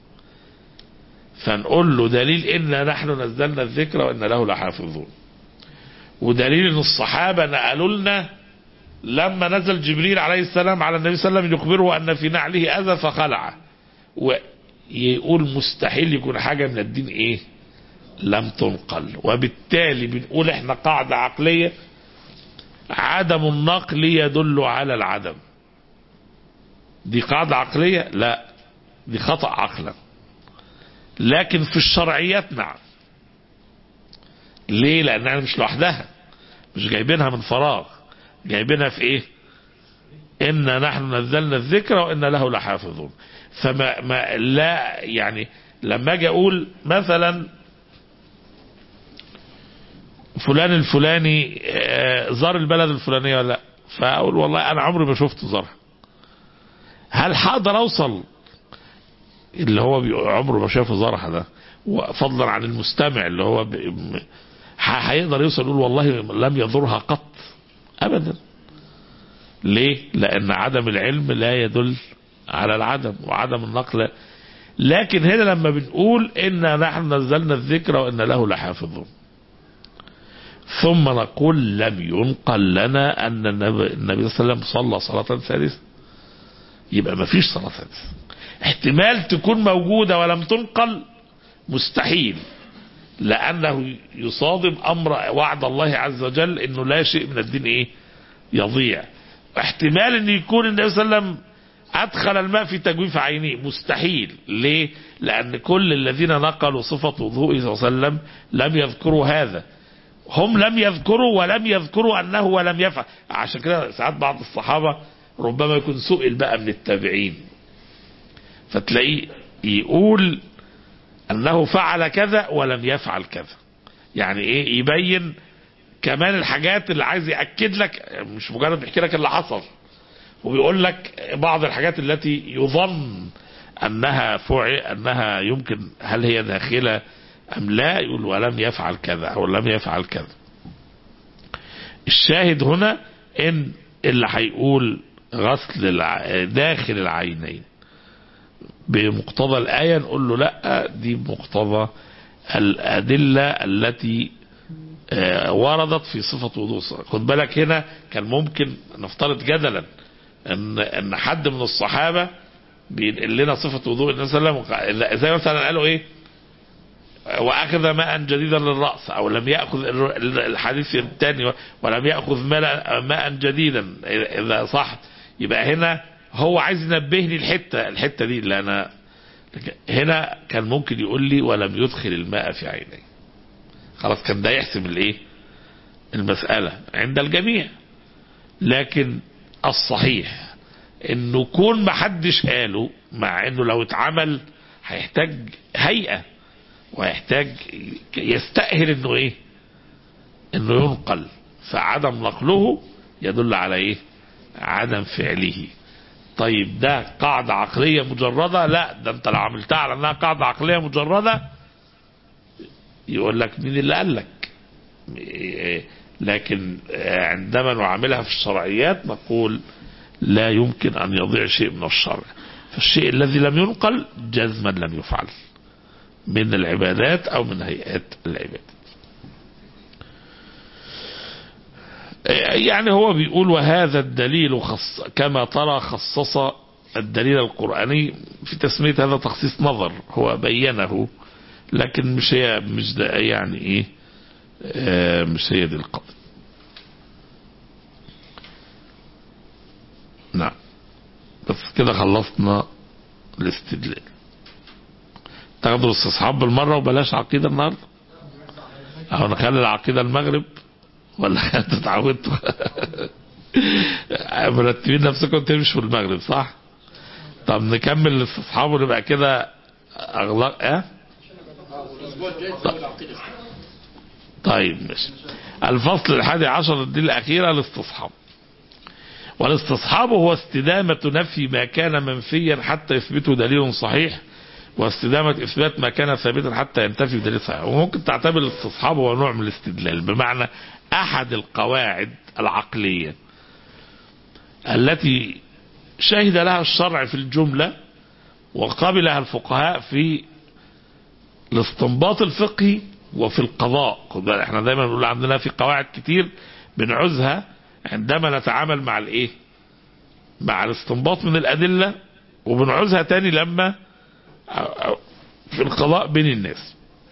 فنقول له دليل إنا نحن نزلنا الذكر وإن له لحافظون ودليل ان الصحابة نقلوا لنا لما نزل جبريل عليه السلام على النبي صلى الله عليه وسلم يخبره ان في نعله اذى فخلعه ويقول مستحيل يكون حاجة من الدين ايه لم تنقل وبالتالي بنقول احنا قاعدة عقلية عدم النقل يدل على العدم دي قاعدة عقلية لا دي خطأ عقلا لكن في الشرعيات نعم ليه لانها مش لوحدها مش جايبينها من فراغ جايبينها في ايه إنا نحن نزلنا الذكر وإن له لحافظون فما ما لا يعني لما اجي اقول مثلا فلان الفلاني آه، زار البلد الفلانية ولا لا فاقول والله انا عمري ما شفته زارها هل هقدر اوصل اللي هو بي- عمره ما شافه زارها ده فضلا عن المستمع اللي هو ب- م- ه- هيقدر يوصل يقول والله لم يزورها قط ابدا ليه لان عدم العلم لا يدل على العدم وعدم النقل لكن هنا لما بنقول إنا نحن نزلنا الذكر وإن له لحافظون ثم نقول لم ينقل لنا أن النبي, النبي صلى الله عليه وسلم صلى صلاة ثالثة يبقى ما فيش صلاة ثالثة احتمال تكون موجودة ولم تنقل مستحيل لأنه يصادم أمر وعد الله عز وجل أنه لا شيء من الدين إيه يضيع احتمال أن يكون النبي صلى الله عليه وسلم أدخل الماء في تجويف عينيه مستحيل ليه لأن كل الذين نقلوا صفة وضوءه صلى الله عليه وسلم لم يذكروا هذا هم لم يذكروا ولم يذكروا أنه ولم يفعل عشان كده ساعات بعض الصحابة ربما يكون سئل بقى من التابعين فتلاقيه يقول أنه فعل كذا ولم يفعل كذا يعني إيه يبين كمان الحاجات اللي عايز يأكد لك مش مجرد بيحكي لك اللي حصل وبيقول لك بعض الحاجات التي يظن انها فعل انها يمكن هل هي داخله ام لا يقول ولم يفعل كذا او لم يفعل كذا الشاهد هنا ان اللي هيقول غسل الع... داخل العينين بمقتضى الآية نقول له لا دي بمقتضى الأدلة التي آه، وردت في صفة وضوء الصلاة خد بالك هنا كان ممكن نفترض جدلا ان ان حد من الصحابة بينقل لنا صفة وضوء النبي صلى الله عليه وسلم زي مثلا قالوا ايه واخذ ماء جديدا للرأس او لم يأخذ ال- الحديث الثاني ولم يأخذ ماء ماء جديدا اذا صح يبقى هنا هو عايز ينبهني الحتة الحتة دي اللي انا هنا كان ممكن يقول لي ولم يدخل الماء في عيني خلاص كان ده يحسم الايه المسألة عند الجميع لكن الصحيح انه كون محدش قاله مع انه لو اتعمل هيحتاج هيئة ويحتاج يستأهل انه ايه انه ينقل فعدم نقله يدل على ايه عدم فعله طيب ده قاعدة عقلية مجردة لا ده انت لو عملتها على انها قاعدة عقلية مجردة يقول لك مين اللي قال لك إيه، لكن عندما نعاملها في الشرعيات نقول لا يمكن أن يضيع شيء من الشرع فالشيء الذي لم ينقل جزما لم يفعل من العبادات أو من هيئات العبادة يعني هو بيقول وهذا الدليل خص كما ترى خصص الدليل القرآني في تسمية هذا تخصيص نظر هو بينه لكن مش هي مش ده يعني ايه آه مش هي دي القضية نعم بس كده خلصنا الاستدلال تاخدوا الاستصحاب بالمرة وبلاش عقيدة النهاردة او نخلي العقيدة المغرب ولا انتوا اتعودتوا مرتبين نفسكم تمشوا المغرب صح طب نكمل الاستصحاب ونبقى كده اغلق اه طيب ماشي الفصل الحادي عشر دي الأخيرة الاستصحاب والاستصحاب هو استدامة نفي ما كان منفيا حتى يثبته دليل صحيح واستدامة إثبات ما كان ثابتا حتى ينتفي بدليل صحيح وممكن تعتبر الاستصحاب هو نوع من الاستدلال بمعنى أحد القواعد العقلية التي شهد لها الشرع في الجملة وقبلها الفقهاء في الاستنباط الفقهي وفي القضاء خد بالك، احنا دايما بنقول عندنا في قواعد كتير بنعوزها عندما نتعامل مع الايه مع الاستنباط من الأدلة وبنعوزها تاني لما في القضاء بين الناس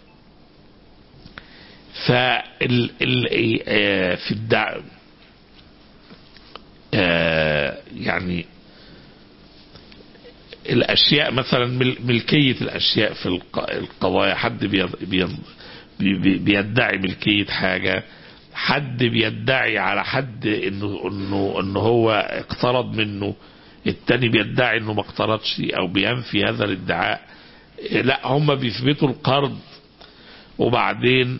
فال ال آه، في الدع آه، يعني الاشياء مثلا مل- ملكيه الاشياء في الق- القضايا حد بيض- بيض- بي- بي- بيدعي ملكيه حاجه حد بيدعي على حد انه انه انه هو اقترض منه التاني بيدعي انه ما اقترضش او بينفي هذا الادعاء لا هم بيثبتوا القرض وبعدين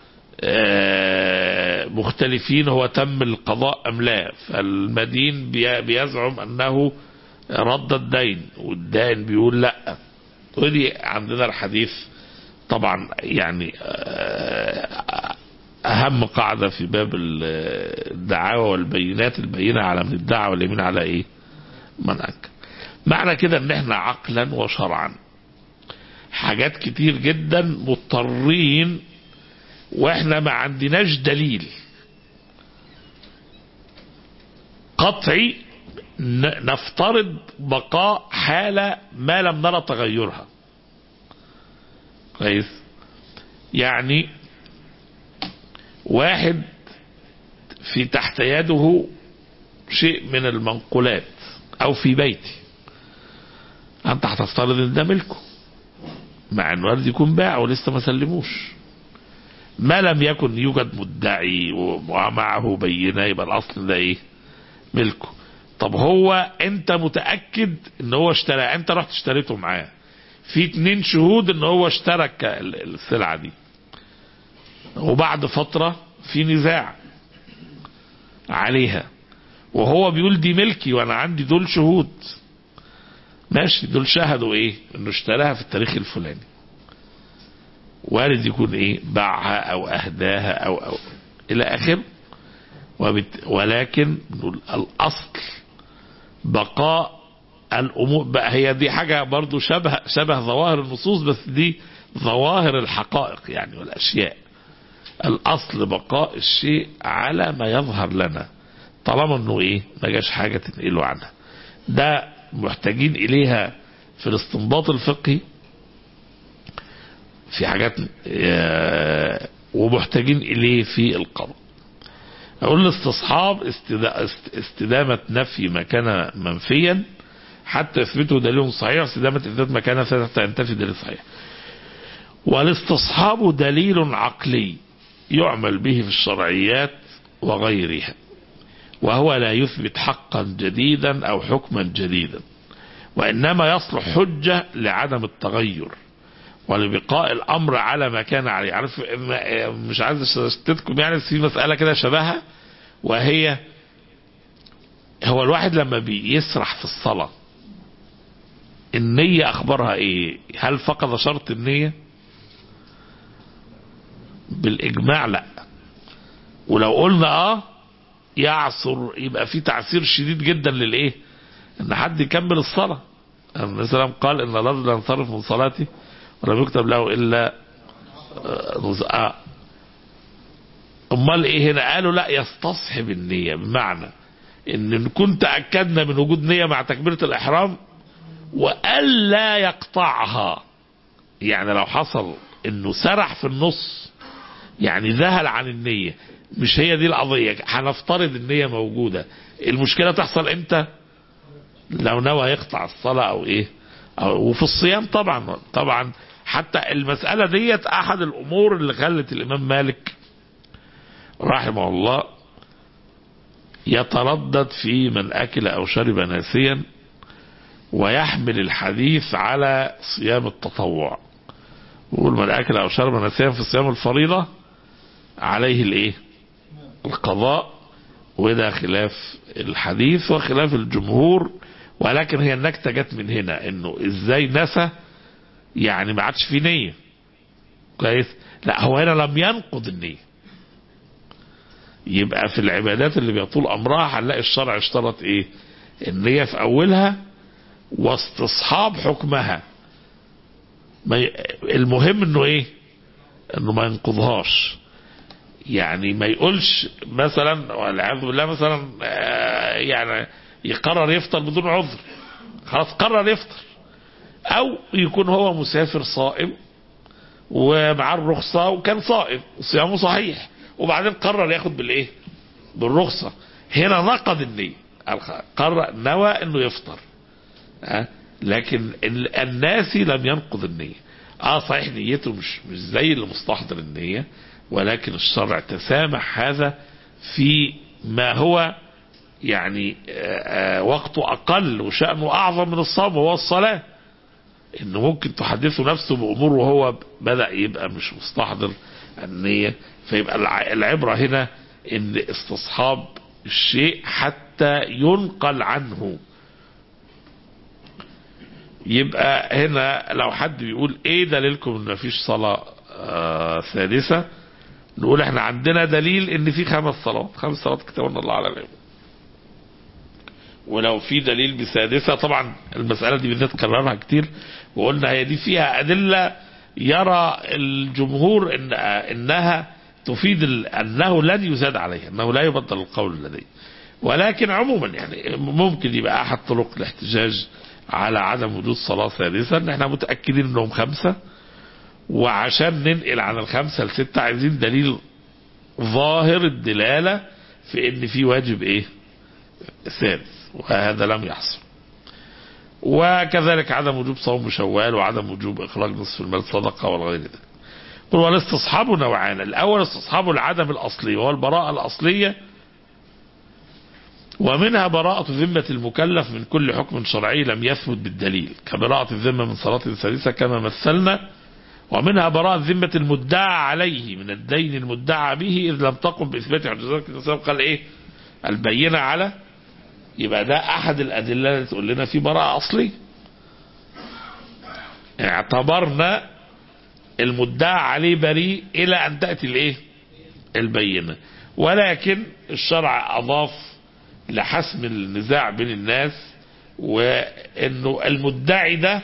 آه، مختلفين هو تم القضاء ام لا فالمدين بي- بيزعم انه رد الدين والدائن بيقول لا ودي عندنا الحديث طبعا يعني آه، اهم قاعده في باب ال- الدعاوى والبينات البينه على من ادعى واليمين على ايه من انكر معنى كده ان احنا عقلا وشرعا حاجات كتير جدا مضطرين واحنا ما عندناش دليل قطعي ن- نفترض بقاء حالة ما لم نرى تغيرها كويس يعني واحد في تحت يده شيء من المنقولات او في بيتي انت هتفترض ان ده ملكه مع انه وارد يكون باع ولسه ما سلموش ما لم يكن يوجد مدعي ومعه بينه يبقى الاصل ده ايه ملكه طب هو انت متاكد ان هو اشترى انت رحت اشتريته معاه في اتنين شهود ان هو اشترى الك- ال- السلعه دي وبعد فتره في نزاع عليها وهو بيقول دي ملكي وانا عندي دول شهود ماشي دول شهدوا ايه انه اشتراها في التاريخ الفلاني وارد يكون ايه باعها او اهداها او او الى اخره وبت... ولكن نقول الاصل بقاء الامور بقى هي دي حاجه برضو شبه شبه ظواهر النصوص بس دي ظواهر الحقائق يعني والاشياء الاصل بقاء الشيء على ما يظهر لنا طالما انه ايه ما جاش حاجه تنقله عنها ده محتاجين اليها في الاستنباط الفقهي في حاجات آه، ومحتاجين اليه في القضاء اقول الاستصحاب استدا- است- استدامه نفي ما كان منفيا حتى يثبته دليل صحيح استدامه اثبات ما كان ثابتا حتى ينتفي دليل صحيح والاستصحاب دليل عقلي يعمل به في الشرعيات وغيرها وهو لا يثبت حقا جديدا او حكما جديدا وانما يصلح حجه لعدم التغير ولبقاء الامر على ما كان عليه عارف ما- مش عايز اشتتكم يعني بس في مساله كده شبهها وهي هو الواحد لما بيسرح في الصلاه النية أخبارها إيه؟ هل فقد شرط النية؟ بالإجماع لا ولو قلنا آه يعصر يبقى في تعسير شديد جدا للإيه؟ إن حد يكمل الصلاة النبي صلى الله عليه وسلم قال إن الرجل ينصرف من صلاته ولم يكتب له إلا آه، نز- آه. أمال إيه هنا؟ قالوا لا يستصحب النية بمعنى إن نكون تأكدنا من وجود نية مع تكبيرة الإحرام وألا يقطعها يعني لو حصل انه سرح في النص يعني ذهل عن النية مش هي دي القضية هنفترض النية موجودة المشكلة تحصل امتى لو نوى يقطع الصلاة او ايه أو وفي الصيام طبعا طبعا حتى المسألة ديت احد الامور اللي خلت الامام مالك رحمه الله يتردد في من اكل او شرب ناسيا ويحمل الحديث على صيام التطوع يقول من اكل او شرب ناسيا في صيام الفريضه عليه الايه القضاء وده خلاف الحديث وخلاف الجمهور ولكن هي النكته جت من هنا انه ازاي نسى يعني ما عادش في نية كويس لا هو هنا لم ينقض النية يبقى في العبادات اللي بيطول امرها هنلاقي الشرع اشترط ايه النية في اولها واستصحاب حكمها ما ي... المهم انه ايه انه ما ينقضهاش يعني ما يقولش مثلا والعياذ بالله مثلا آه، يعني يقرر يفطر بدون عذر خلاص قرر يفطر او يكون هو مسافر صائم ومعاه الرخصة وكان صائم صيامه صحيح وبعدين قرر ياخد بالايه بالرخصة هنا نقض النية قرر نوى انه يفطر أه؟ لكن ال- الناسي لم ينقض النية اه صحيح نيته مش مش زي اللي مستحضر النية ولكن الشرع تسامح هذا في ما هو يعني آه، آه، وقته اقل وشأنه اعظم من الصوم وهو الصلاة انه ممكن تحدثه نفسه بامور وهو بدأ يبقى مش مستحضر النية فيبقى الع- العبرة هنا ان استصحاب الشيء حتى ينقل عنه يبقى هنا لو حد بيقول ايه دليلكم ان مفيش صلاة آه ثالثة نقول احنا عندنا دليل ان في خمس صلوات خمس صلوات كتبنا الله على العلم ولو في دليل بسادسة طبعا المسألة دي بالذات كررها كتير وقلنا هي دي فيها أدلة يرى الجمهور إن إنها تفيد ال- أنه لن يزاد عليها أنه لا يبدل القول لديه ولكن عموما يعني ممكن يبقى أحد طرق الاحتجاج على عدم وجود صلاة ثالثة ان احنا متأكدين انهم خمسة وعشان ننقل عن الخمسة لستة عايزين دليل ظاهر الدلالة في ان في واجب ايه ثالث وهذا لم يحصل وكذلك عدم وجوب صوم شوال وعدم وجوب اخراج نصف المال صدقة والغير ذلك قل والاستصحاب نوعان الاول استصحاب العدم الاصلي وهو البراءة الاصلية ومنها براءة ذمة المكلف من كل حكم شرعي لم يثبت بالدليل كبراءة الذمة من صلاة ثالثة كما مثلنا ومنها براءة ذمة المدعى عليه من الدين المدعى به إذ لم تقم بإثبات حجزات الإسلام قال إيه البينة على يبقى ده أحد الأدلة اللي تقول لنا في براءة أصلية اعتبرنا المدعى عليه بريء إلى أن تأتي الإيه البينة ولكن الشرع أضاف لحسم النزاع بين الناس وانه المدعي ده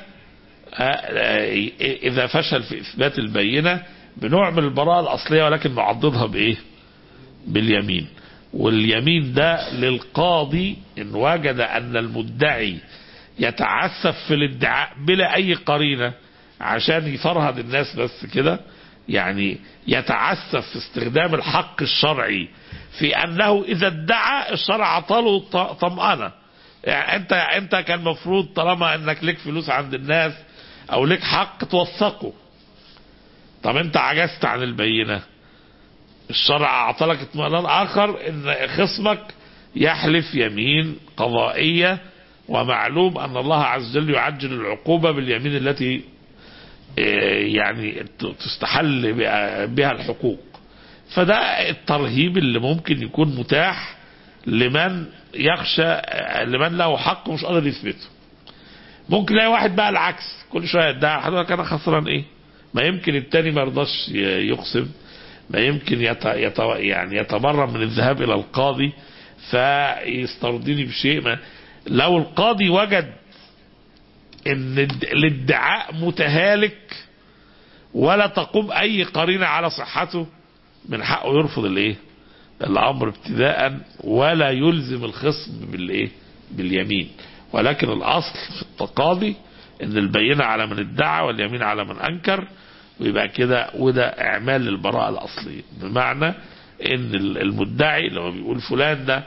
اذا فشل في اثبات البينة بنوع من البراءة الاصلية ولكن نعضدها بايه باليمين واليمين ده للقاضي ان وجد ان المدعي يتعسف في الادعاء بلا اي قرينة عشان يفرهد الناس بس كده يعني يتعسف في استخدام الحق الشرعي في انه اذا ادعى الشرع عطاله طمأنة يعني انت انت كان مفروض طالما انك لك فلوس عند الناس او لك حق توثقه طب انت عجزت عن البينة الشرع اعطلك اطمئنان اخر ان خصمك يحلف يمين قضائية ومعلوم ان الله عز وجل يعجل العقوبة باليمين التي يعني تستحل بها الحقوق فده الترهيب اللي ممكن يكون متاح لمن يخشى لمن له حق مش قادر يثبته ممكن يلاقي واحد بقى العكس كل شويه يدعي حضرتك انا خسران ايه ما يمكن التاني ما يرضاش يقسم ما يمكن يت... يت... يعني يتبرم من الذهاب الى القاضي فيسترضيني بشيء ما لو القاضي وجد ان الادعاء متهالك ولا تقوم اي قرينه على صحته من حقه يرفض الايه الامر ابتداء ولا يلزم الخصم بالايه باليمين ولكن الاصل في التقاضي ان البينه على من ادعى واليمين على من انكر ويبقى كده وده اعمال للبراءه الاصليه بمعنى ان المدعي لما بيقول فلان ده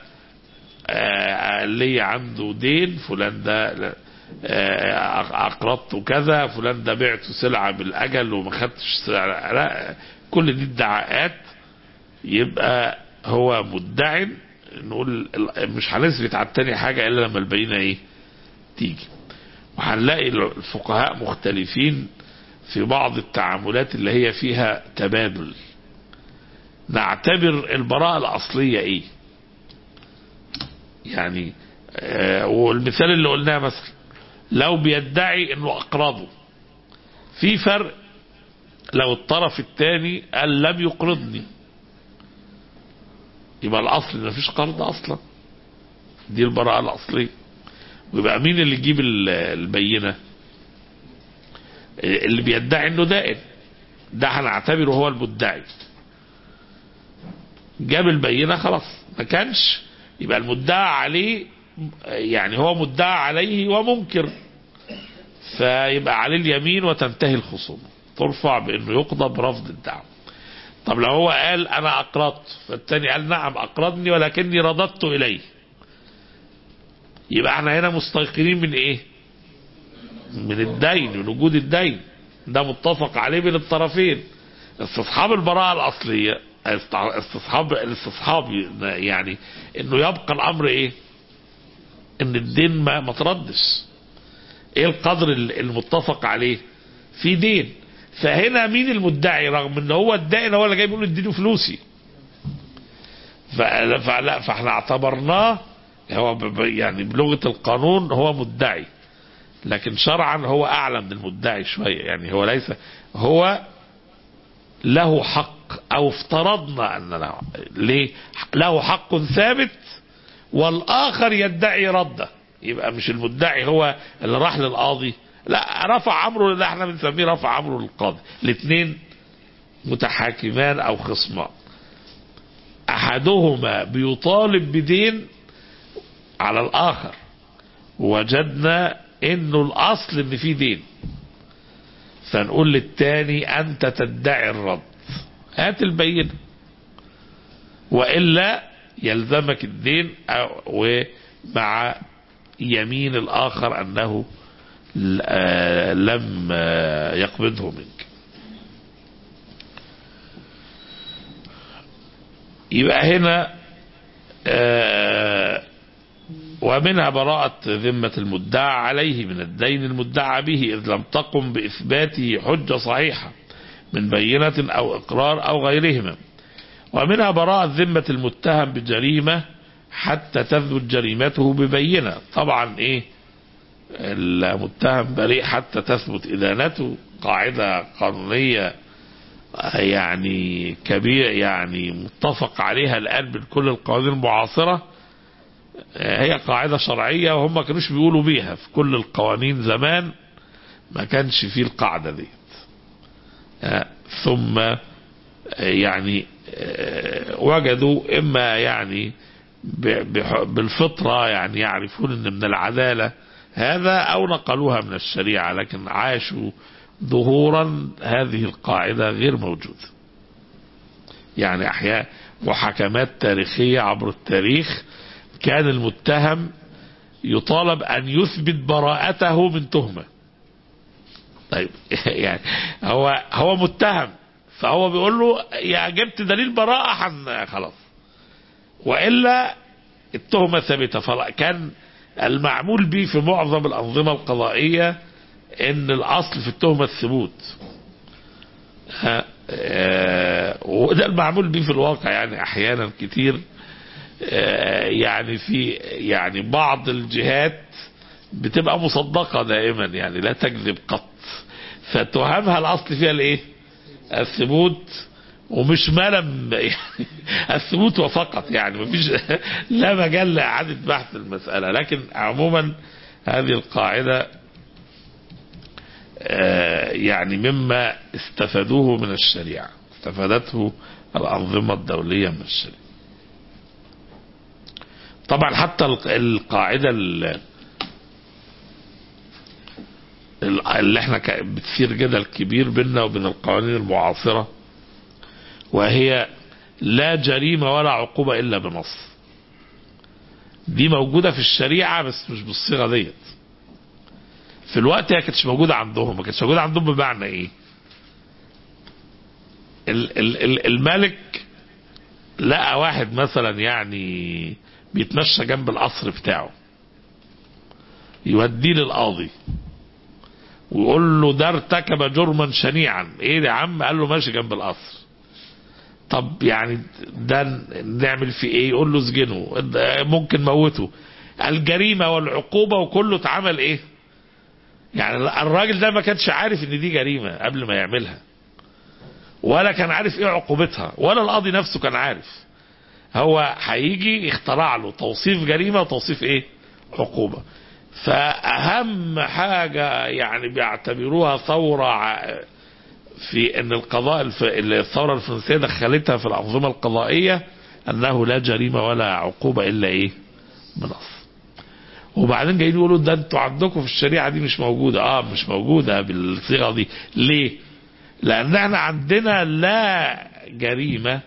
لي عنده دين فلان ده اقرضته كذا فلان ده بعته سلعه بالاجل وما خدتش سلعه كل دي ادعاءات يبقى هو مدعي نقول مش هنثبت على التاني حاجة إلا لما البينة إيه تيجي وهنلاقي الفقهاء مختلفين في بعض التعاملات اللي هي فيها تبادل نعتبر البراءة الأصلية إيه يعني آه والمثال اللي قلناه مثلا لو بيدعي انه اقرضه في فرق لو الطرف الثاني قال لم يقرضني يبقى الاصل ما فيش قرض اصلا دي البراءة الاصلية ويبقى مين اللي يجيب ال- البينة اللي بيدعي انه دائن ده هنعتبره هو المدعي جاب البينة خلاص ما كانش يبقى المدعى عليه يعني هو مدعى عليه ومنكر فيبقى عليه اليمين وتنتهي الخصومة ترفع بانه يقضى برفض الدعوة طب لو هو قال انا اقرضت فالتاني قال نعم اقرضني ولكني رددت اليه يبقى احنا هنا مستيقنين من ايه من الدين من وجود الدين ده متفق عليه بين الطرفين استصحاب البراءة الأصلية استع- استصحاب الاستصحاب يعني انه يبقى الامر ايه ان الدين ما ما تردش ايه القدر ال- المتفق عليه في دين فهنا مين المدعي رغم ان هو الدائن هو اللي جاي بيقول اديله فلوسي ف- فلا فاحنا اعتبرناه هو ب- ب- يعني بلغة القانون هو مدعي لكن شرعا هو اعلى من المدعي شوية يعني هو ليس هو له حق او افترضنا ان له ليه له حق ثابت والاخر يدعي رده يبقى مش المدعي هو اللي راح للقاضي لا رفع امره اللي احنا بنسميه رفع امره للقاضي الاثنين متحاكمان او خصمان احدهما بيطالب بدين على الاخر وجدنا انه الاصل ان في دين فنقول للتاني انت تدعي الرد هات البينة والا يلزمك الدين أو- ومع يمين الاخر انه ل- آه لم آه يقبضه منك يبقى هنا آه ومنها براءة ذمة المدعى عليه من الدين المدعى به إذ لم تقم بإثباته حجة صحيحة من بينة أو إقرار أو غيرهما ومنها براءة ذمة المتهم بجريمة حتى تثبت جريمته ببينة طبعا إيه المتهم بريء حتى تثبت إدانته قاعدة قانونية يعني كبير يعني متفق عليها الآن من كل القوانين المعاصرة هي قاعدة شرعية وهم ما كانوش بيقولوا بيها في كل القوانين زمان ما كانش فيه القاعدة دي آه، ثم آه، يعني آه، وجدوا إما يعني ب- بح- بالفطرة يعني يعرفون أن من العدالة هذا أو نقلوها من الشريعة لكن عاشوا ظهورا هذه القاعدة غير موجودة يعني أحياء محاكمات تاريخية عبر التاريخ كان المتهم يطالب أن يثبت براءته من تهمة طيب يعني هو هو متهم فهو بيقول له يا جبت دليل براءة حن خلاص وإلا التهمة ثابتة فكان المعمول به في معظم الأنظمة القضائية ان الاصل في التهمة الثبوت ها، آه، وده المعمول به في الواقع يعني احيانا كتير آه، يعني في يعني بعض الجهات بتبقى مصدقة دائما يعني لا تكذب قط فتهمها الاصل فيها الايه الثبوت ومش ملم يعني الثبوت وفقط يعني مفيش لا مجال لإعادة بحث المسألة لكن عموما هذه القاعدة آه، يعني مما استفادوه من الشريعة استفادته الأنظمة الدولية من الشريعة طبعا حتى الق- القاعدة ال- ال- اللي احنا ك- بتثير جدل كبير بيننا وبين القوانين المعاصرة وهي لا جريمة ولا عقوبة إلا بنص دي موجودة في الشريعة بس مش بالصيغة ديت في الوقت هي كانتش موجودة عندهم ما كانتش موجودة عندهم بمعنى ايه ال- ال- ال- الملك لقى واحد مثلا يعني بيتمشى جنب القصر بتاعه يوديه للقاضي ويقول له ده ارتكب جرما شنيعا ايه يا عم قال له ماشي جنب القصر طب يعني ده نعمل فيه ايه يقول له اسجنه ده ممكن موته الجريمة والعقوبة وكله اتعمل ايه يعني الراجل ده ما كانش عارف ان دي جريمة قبل ما يعملها ولا كان عارف ايه عقوبتها ولا القاضي نفسه كان عارف هو هيجي اخترع له توصيف جريمة وتوصيف ايه عقوبة فأهم حاجة يعني بيعتبروها ثورة ع- في ان القضاء الف... الثورة الفرنسية دخلتها في الأنظمة القضائية أنه لا جريمة ولا عقوبة إلا إيه بنص وبعدين جايين يقولوا ده انتوا عندكم في الشريعة دي مش موجودة اه مش موجودة بالصيغة دي ليه لأن احنا عندنا لا جريمة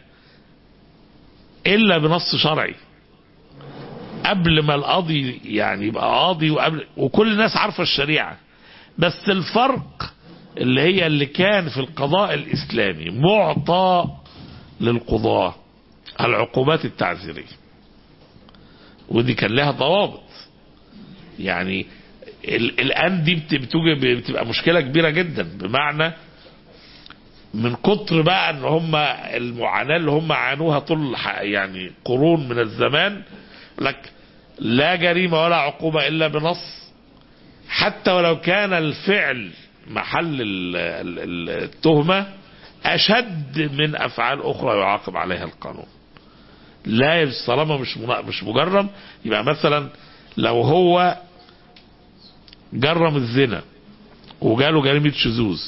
إلا بنص شرعي قبل ما القاضي يعني يبقى قاضي وقبل وكل الناس عارفة الشريعة بس الفرق اللي هي اللي كان في القضاء الإسلامي معطى للقضاة العقوبات التعزيرية ودي كان لها ضوابط يعني ال- الآن دي بت- بتوجد بتبقى مشكلة كبيرة جدا بمعنى من كتر بقى ان هم المعاناة اللي هم عانوها طول ح- يعني قرون من الزمان لك لا جريمة ولا عقوبة إلا بنص حتى ولو كان الفعل محل ال- ال- ال- التهمة أشد من أفعال أخرى يعاقب عليها القانون لا يجوز طالما مش منا- مش مجرم يبقى مثلا لو هو جرم الزنا وجاله جريمة شذوذ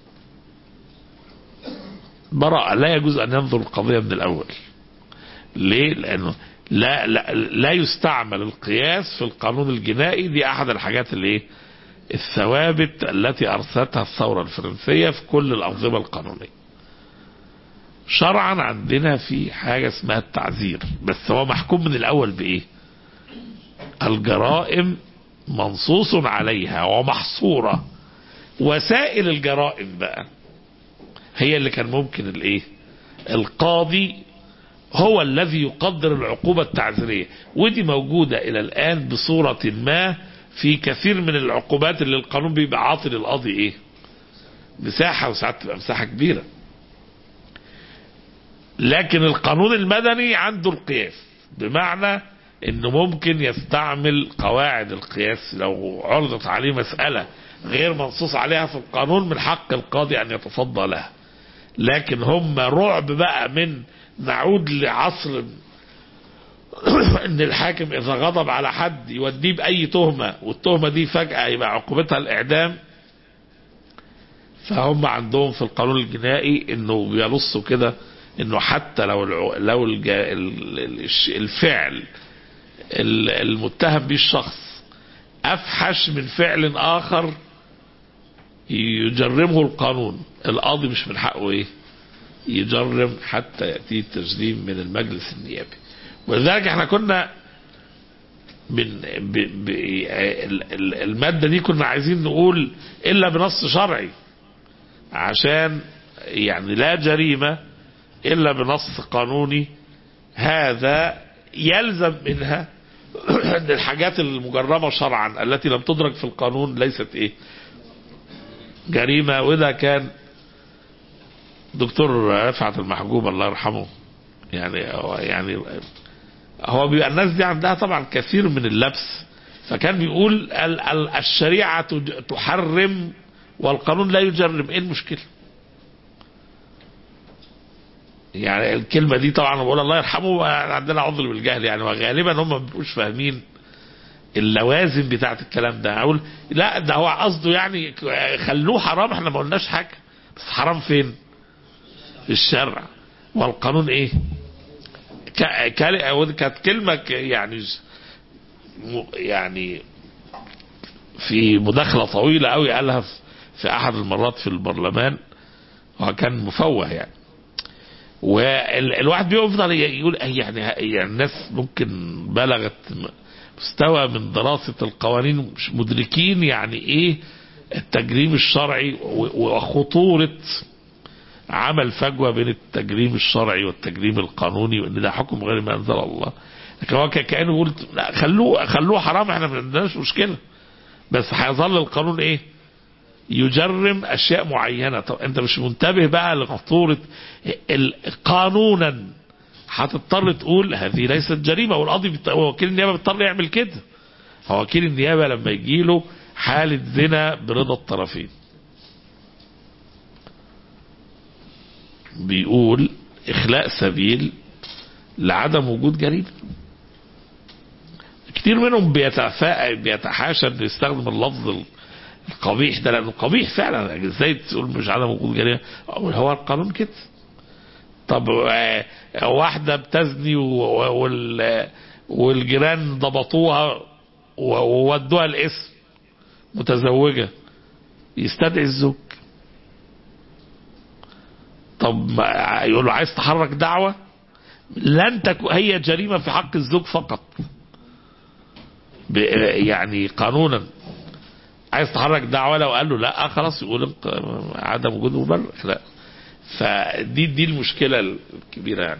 براءة لا يجوز أن ينظر القضية من الأول ليه؟ لأنه لا, لا, لا يستعمل القياس في القانون الجنائي دي أحد الحاجات اللي إيه؟ الثوابت التي أرستها الثورة الفرنسية في كل الأنظمة القانونية شرعا عندنا في حاجة اسمها التعزير بس هو محكوم من الأول بإيه الجرائم منصوص عليها ومحصورة وسائل الجرائم بقى هي اللي كان ممكن الايه القاضي هو الذي يقدر العقوبة التعزيرية ودي موجودة الى الان بصورة ما في كثير من العقوبات اللي القانون بيبقى عاطي للقاضي ايه مساحة وساعات تبقى مساحة كبيرة لكن القانون المدني عنده القياس بمعنى انه ممكن يستعمل قواعد القياس لو عرضت عليه مسألة غير منصوص عليها في القانون من حق القاضي ان يتصدى لها لكن هم رعب بقى من نعود لعصر ان الحاكم اذا غضب على حد يوديه باي تهمة والتهمة دي فجأة يبقى عقوبتها الاعدام فهم عندهم في القانون الجنائي انه بينصوا كده انه حتى لو الع- لو الج- ال- ال- الش- الفعل ال- المتهم به الشخص افحش من فعل اخر يجرمه القانون القاضي مش من حقه ايه يجرم حتى يأتي التجريم من المجلس النيابي ولذلك احنا كنا من ب ب ال- ال- المادة دي كنا عايزين نقول إلا بنص شرعي عشان يعني لا جريمة إلا بنص قانوني هذا يلزم منها أن الحاجات المجرمة شرعا التي لم تدرك في القانون ليست إيه جريمة وده كان دكتور رفعت المحجوب الله يرحمه يعني هو يعني هو بيبقى الناس دي عندها طبعا كثير من اللبس فكان بيقول ال- ال- الشريعة تج- تحرم والقانون لا يجرم ايه المشكلة يعني الكلمة دي طبعا بقول الله يرحمه عندنا عذر بالجهل يعني وغالبا هم ما بيبقوش فاهمين اللوازم بتاعت الكلام ده اقول لا ده هو قصده يعني خلوه حرام احنا ما قلناش حاجة بس حرام فين في الشرع والقانون ايه ك- كال- كانت كلمة ك- يعني م- يعني في مداخلة طويلة قوي قالها في- في أحد المرات في البرلمان وكان مفوه يعني والواحد بيفضل يقول أي يعني يعني الناس ممكن بلغت م- مستوى من دراسة القوانين مش مدركين يعني ايه التجريم الشرعي و- وخطورة عمل فجوة بين التجريم الشرعي والتجريم القانوني وان ده حكم غير ما انزل الله لكن هو ك- كانه يقول لا خلوه خلوه حرام احنا ما عندناش مشكله بس هيظل القانون ايه يجرم اشياء معينه طب انت مش منتبه بقى لخطوره ال- قانونا هتضطر تقول هذه ليست جريمه والقاضي بت- وكيل النيابه بيضطر يعمل كده هو وكيل النيابه لما يجي له حالة زنا برضا الطرفين بيقول إخلاء سبيل لعدم وجود جريمة كتير منهم بيتفا بيتحاشى انه يستخدم اللفظ القبيح ده لانه قبيح فعلا ازاي تقول مش عدم وجود جريمه هو القانون كده طب آه، واحده بتزني و- وال والجيران ضبطوها و- وودوها الاسم متزوجه يستدعي الزوج طب ما- يقول له عايز تحرك دعوه لن تكون هي جريمه في حق الزوج فقط ب- يعني قانونا عايز تحرك دعوة لو قال له لا خلاص يقول انت عدم وجود مبرر لا فدي دي المشكلة الكبيرة يعني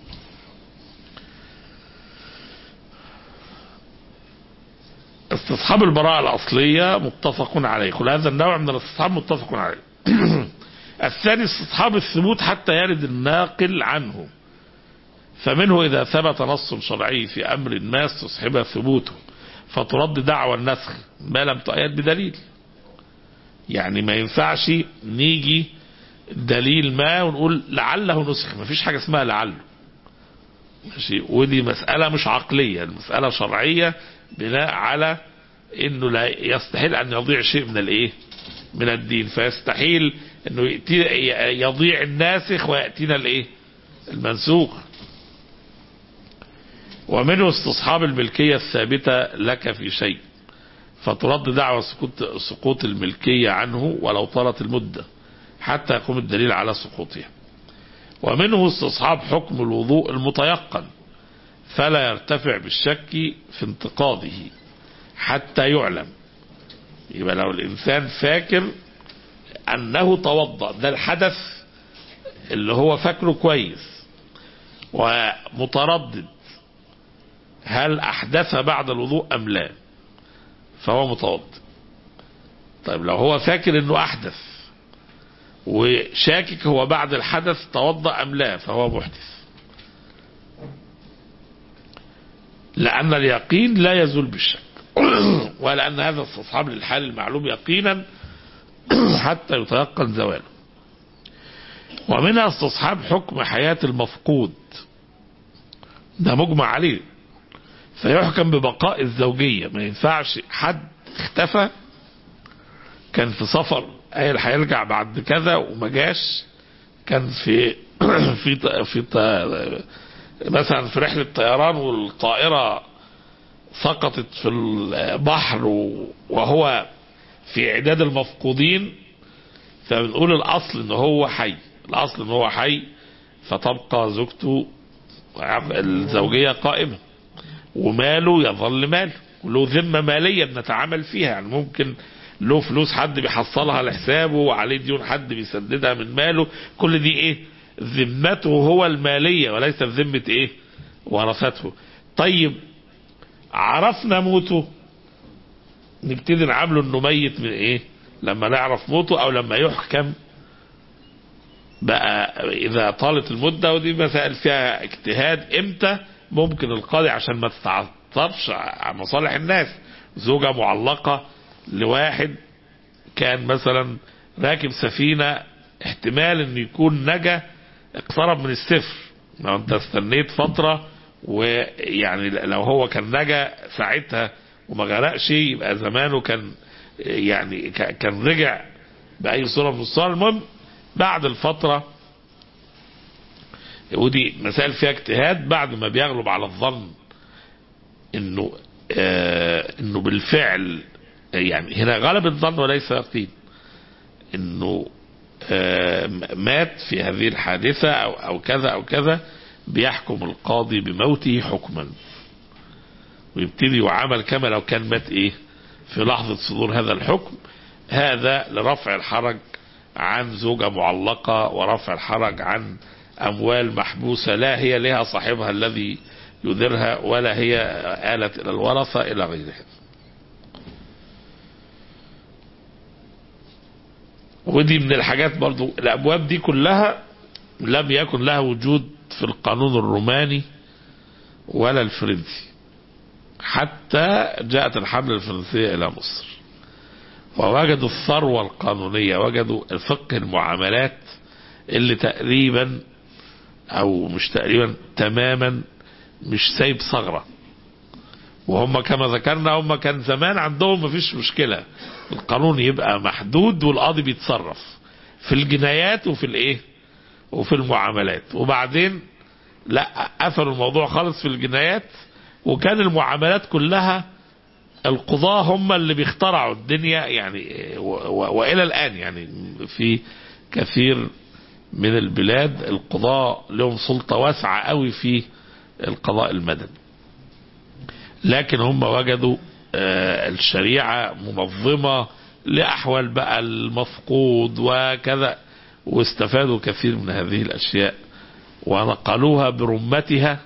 استصحاب البراءة الأصلية متفق عليه كل هذا النوع من الاستصحاب متفق عليه الثاني استصحاب الثبوت حتى يرد الناقل عنه فمنه إذا ثبت نص شرعي في أمر ما استصحب ثبوته فترد دعوى النسخ ما لم تؤيد بدليل يعني ما ينفعش نيجي دليل ما ونقول لعله نسخ ما فيش حاجة اسمها لعله ماشي ودي مسألة مش عقلية المسألة شرعية بناء على انه لا يستحيل ان يضيع شيء من الايه من الدين فيستحيل انه يأتي يضيع الناسخ ويأتينا الايه المنسوخ ومنه استصحاب الملكية الثابتة لك في شيء فترد دعوى سقوط, سقوط الملكية عنه ولو طالت المدة حتى يقوم الدليل على سقوطها ومنه استصحاب حكم الوضوء المتيقن فلا يرتفع بالشك في انتقاضه حتى يعلم يبقى لو الإنسان فاكر أنه توضأ ده الحدث اللي هو فاكره كويس ومتردد هل أحدث بعد الوضوء أم لا فهو متوضئ طيب لو هو فاكر أنه أحدث وشاكك هو بعد الحدث توضأ أم لا فهو محدث لأن اليقين لا يزول بالشك ولأن هذا استصحاب للحال المعلوم يقينا حتى يتيقن زواله ومنها استصحاب حكم حياة المفقود ده مجمع عليه فيحكم ببقاء الزوجية ما ينفعش حد اختفى كان في سفر قال هيرجع بعد كذا وما جاش كان في في في مثلا في رحلة طيران والطائرة سقطت في البحر وهو في اعداد المفقودين فبنقول الاصل ان هو حي الاصل ان هو حي فتبقى زوجته الزوجية قائمة وماله يظل ماله وله ذمة مالية بنتعامل فيها يعني ممكن له فلوس حد بيحصلها لحسابه وعليه ديون حد بيسددها من ماله كل دي ايه ذمته هو المالية وليس ذمة ايه ورثته طيب عرفنا موته نبتدي نعامله انه ميت من ايه لما نعرف موته او لما يحكم بقى اذا طالت المدة ودي مسائل فيها اجتهاد امتى ممكن القاضي عشان ما تتعطرش على مصالح الناس زوجة معلقة لواحد كان مثلا راكب سفينة احتمال انه يكون نجا اقترب من الصفر لو انت استنيت فترة ويعني لو هو كان نجا ساعتها وما غرقش يبقى زمانه كان يعني كان رجع بأي صورة من الصور المهم بعد الفترة ودي مسائل فيها اجتهاد بعد ما بيغلب على الظن انه آه انه بالفعل يعني هنا غلب الظن وليس يقين انه آه مات في هذه الحادثة او, أو كذا او كذا بيحكم القاضي بموته حكما ويبتدي يعامل كما لو كان مات ايه في لحظة صدور هذا الحكم هذا لرفع الحرج عن زوجة معلقة ورفع الحرج عن أموال محبوسة لا هي لها صاحبها الذي يديرها ولا هي آلت إلى الورثة إلى غيرها ودي من الحاجات برضو الأبواب دي كلها لم يكن لها وجود في القانون الروماني ولا الفرنسي حتى جاءت الحملة الفرنسية إلى مصر ووجدوا الثروة القانونية وجدوا فقه المعاملات اللي تقريبا او مش تقريبا تماما مش سايب ثغرة وهم كما ذكرنا هم كان زمان عندهم مفيش مشكلة القانون يبقى محدود والقاضي بيتصرف في الجنايات وفي الايه وفي المعاملات وبعدين لا قفلوا الموضوع خالص في الجنايات وكان المعاملات كلها القضاة هم اللي بيخترعوا الدنيا يعني و- و- وإلى الآن يعني في كثير من البلاد القضاء لهم سلطة واسعة قوي في القضاء المدني لكن هم وجدوا آه، الشريعة منظمة لأحوال بقى المفقود وكذا واستفادوا كثير من هذه الأشياء ونقلوها برمتها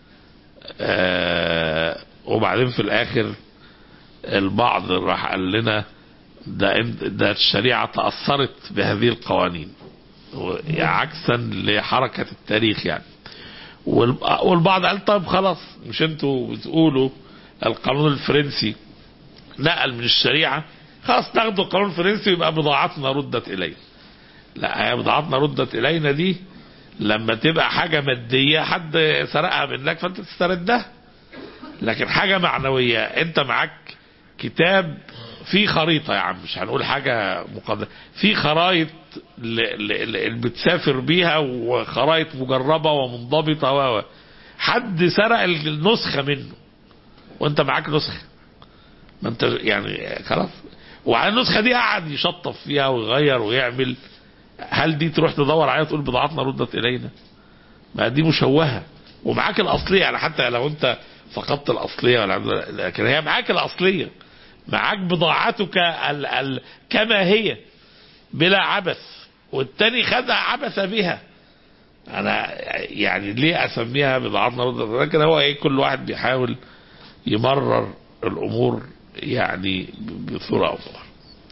آه، وبعدين في الآخر البعض راح قال لنا ده إن- ده الشريعة تأثرت بهذه القوانين و- عكسا لحركة التاريخ يعني والب- والبعض قال طب خلاص مش انتوا بتقولوا القانون الفرنسي نقل من الشريعة خلاص ناخدوا القانون الفرنسي ويبقى بضاعتنا ردت إلينا لا هي بضاعتنا ردت إلينا دي لما تبقى حاجة مادية حد سرقها منك فانت تستردها لكن حاجة معنوية انت معاك كتاب فيه خريطة يا عم مش هنقول حاجة مقدسة في خرايط ل- ل- ل- اللي بتسافر بيها وخرايط مجربة ومنضبطة و و. حد سرق النسخة منه وانت معاك نسخة ما انت يعني خلاص وعلى النسخة دي قعد يشطف فيها ويغير ويعمل هل دي تروح تدور عليها تقول بضاعتنا ردت الينا ما دي مشوهة ومعاك الأصلية يعني حتى لو أنت فقدت الأصلية ولا لكن هي معاك الأصلية معاك بضاعتك ال ال كما هي بلا عبث والتاني خدها عبث بها أنا يعني ليه أسميها بضاعتنا ردت إلينا؟ لكن هو إيه كل واحد بيحاول يمرر الأمور يعني بصورة أو بأخرى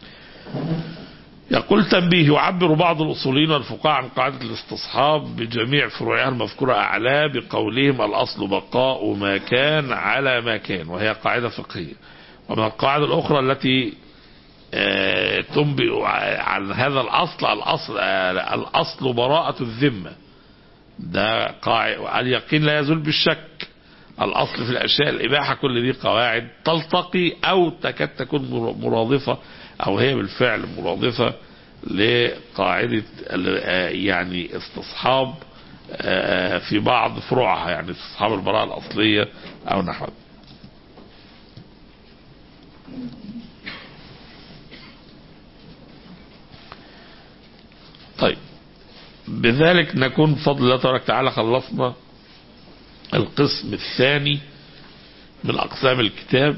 يقول تنبيه يعبر بعض الأصوليين والفقهاء عن قاعدة الاستصحاب بجميع فروعها المذكورة أعلى بقولهم الأصل بقاء ما كان على ما كان وهي قاعدة فقهية ومن القواعد الأخرى التي آه، تنبئ عن هذا الأصل الأصل آه، الأصل براءة الذمة ده قاعد اليقين لا يزول بالشك الأصل في الأشياء الإباحة كل دي قواعد تلتقي أو تكاد تكون مرادفة أو هي بالفعل مرادفة لقاعدة ال- آه، يعني استصحاب آه، في بعض فروعها يعني استصحاب البراءة الأصلية أو نحوها طيب بذلك نكون بفضل الله تبارك وتعالى خلصنا القسم الثاني من أقسام الكتاب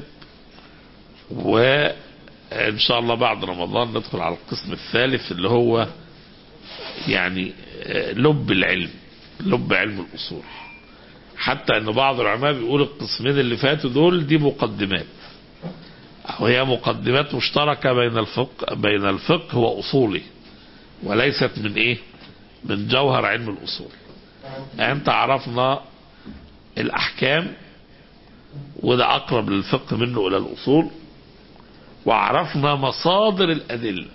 وإن شاء الله بعد رمضان ندخل على القسم الثالث اللي هو يعني آه، لب العلم لب علم الأصول حتى أن بعض العلماء بيقول القسمين اللي فاتوا دول دي مقدمات أو هي مقدمات مشتركة بين الفقه بين الفقه وأصوله وليست من إيه من جوهر علم الأصول أنت عرفنا الأحكام وده أقرب للفقه منه إلى الأصول وعرفنا مصادر الأدلة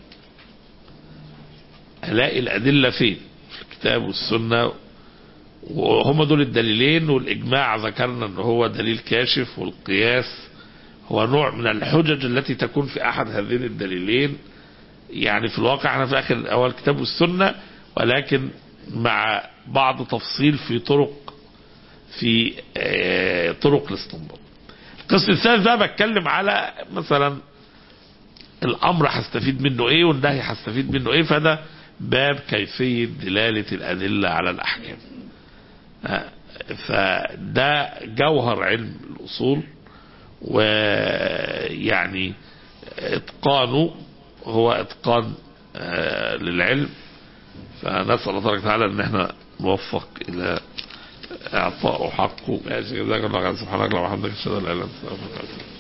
ألاقي الأدلة فين في الكتاب والسنة وهم دول الدليلين والإجماع ذكرنا أنه هو دليل كاشف والقياس هو نوع من الحجج التي تكون في أحد هذين الدليلين يعني في الواقع احنا في آخر أول الكتاب والسنة ولكن مع بعض تفصيل في طرق في آه، طرق الاستنباط القسم الثالث بقى بتكلم على مثلا الامر هستفيد منه ايه والنهي هستفيد منه ايه فده باب كيفية دلالة الأدلة على الأحكام آه، فده جوهر علم الأصول ويعني إتقانه هو إتقان آه، للعلم فنسأل الله تبارك وتعالى ان احنا نوفق الى اعطائه حقه ماشي جزاك الله خير سبحانك اللهم وبحمدك اشهد ان لا اله الا انت استغفرك واتوب إليك.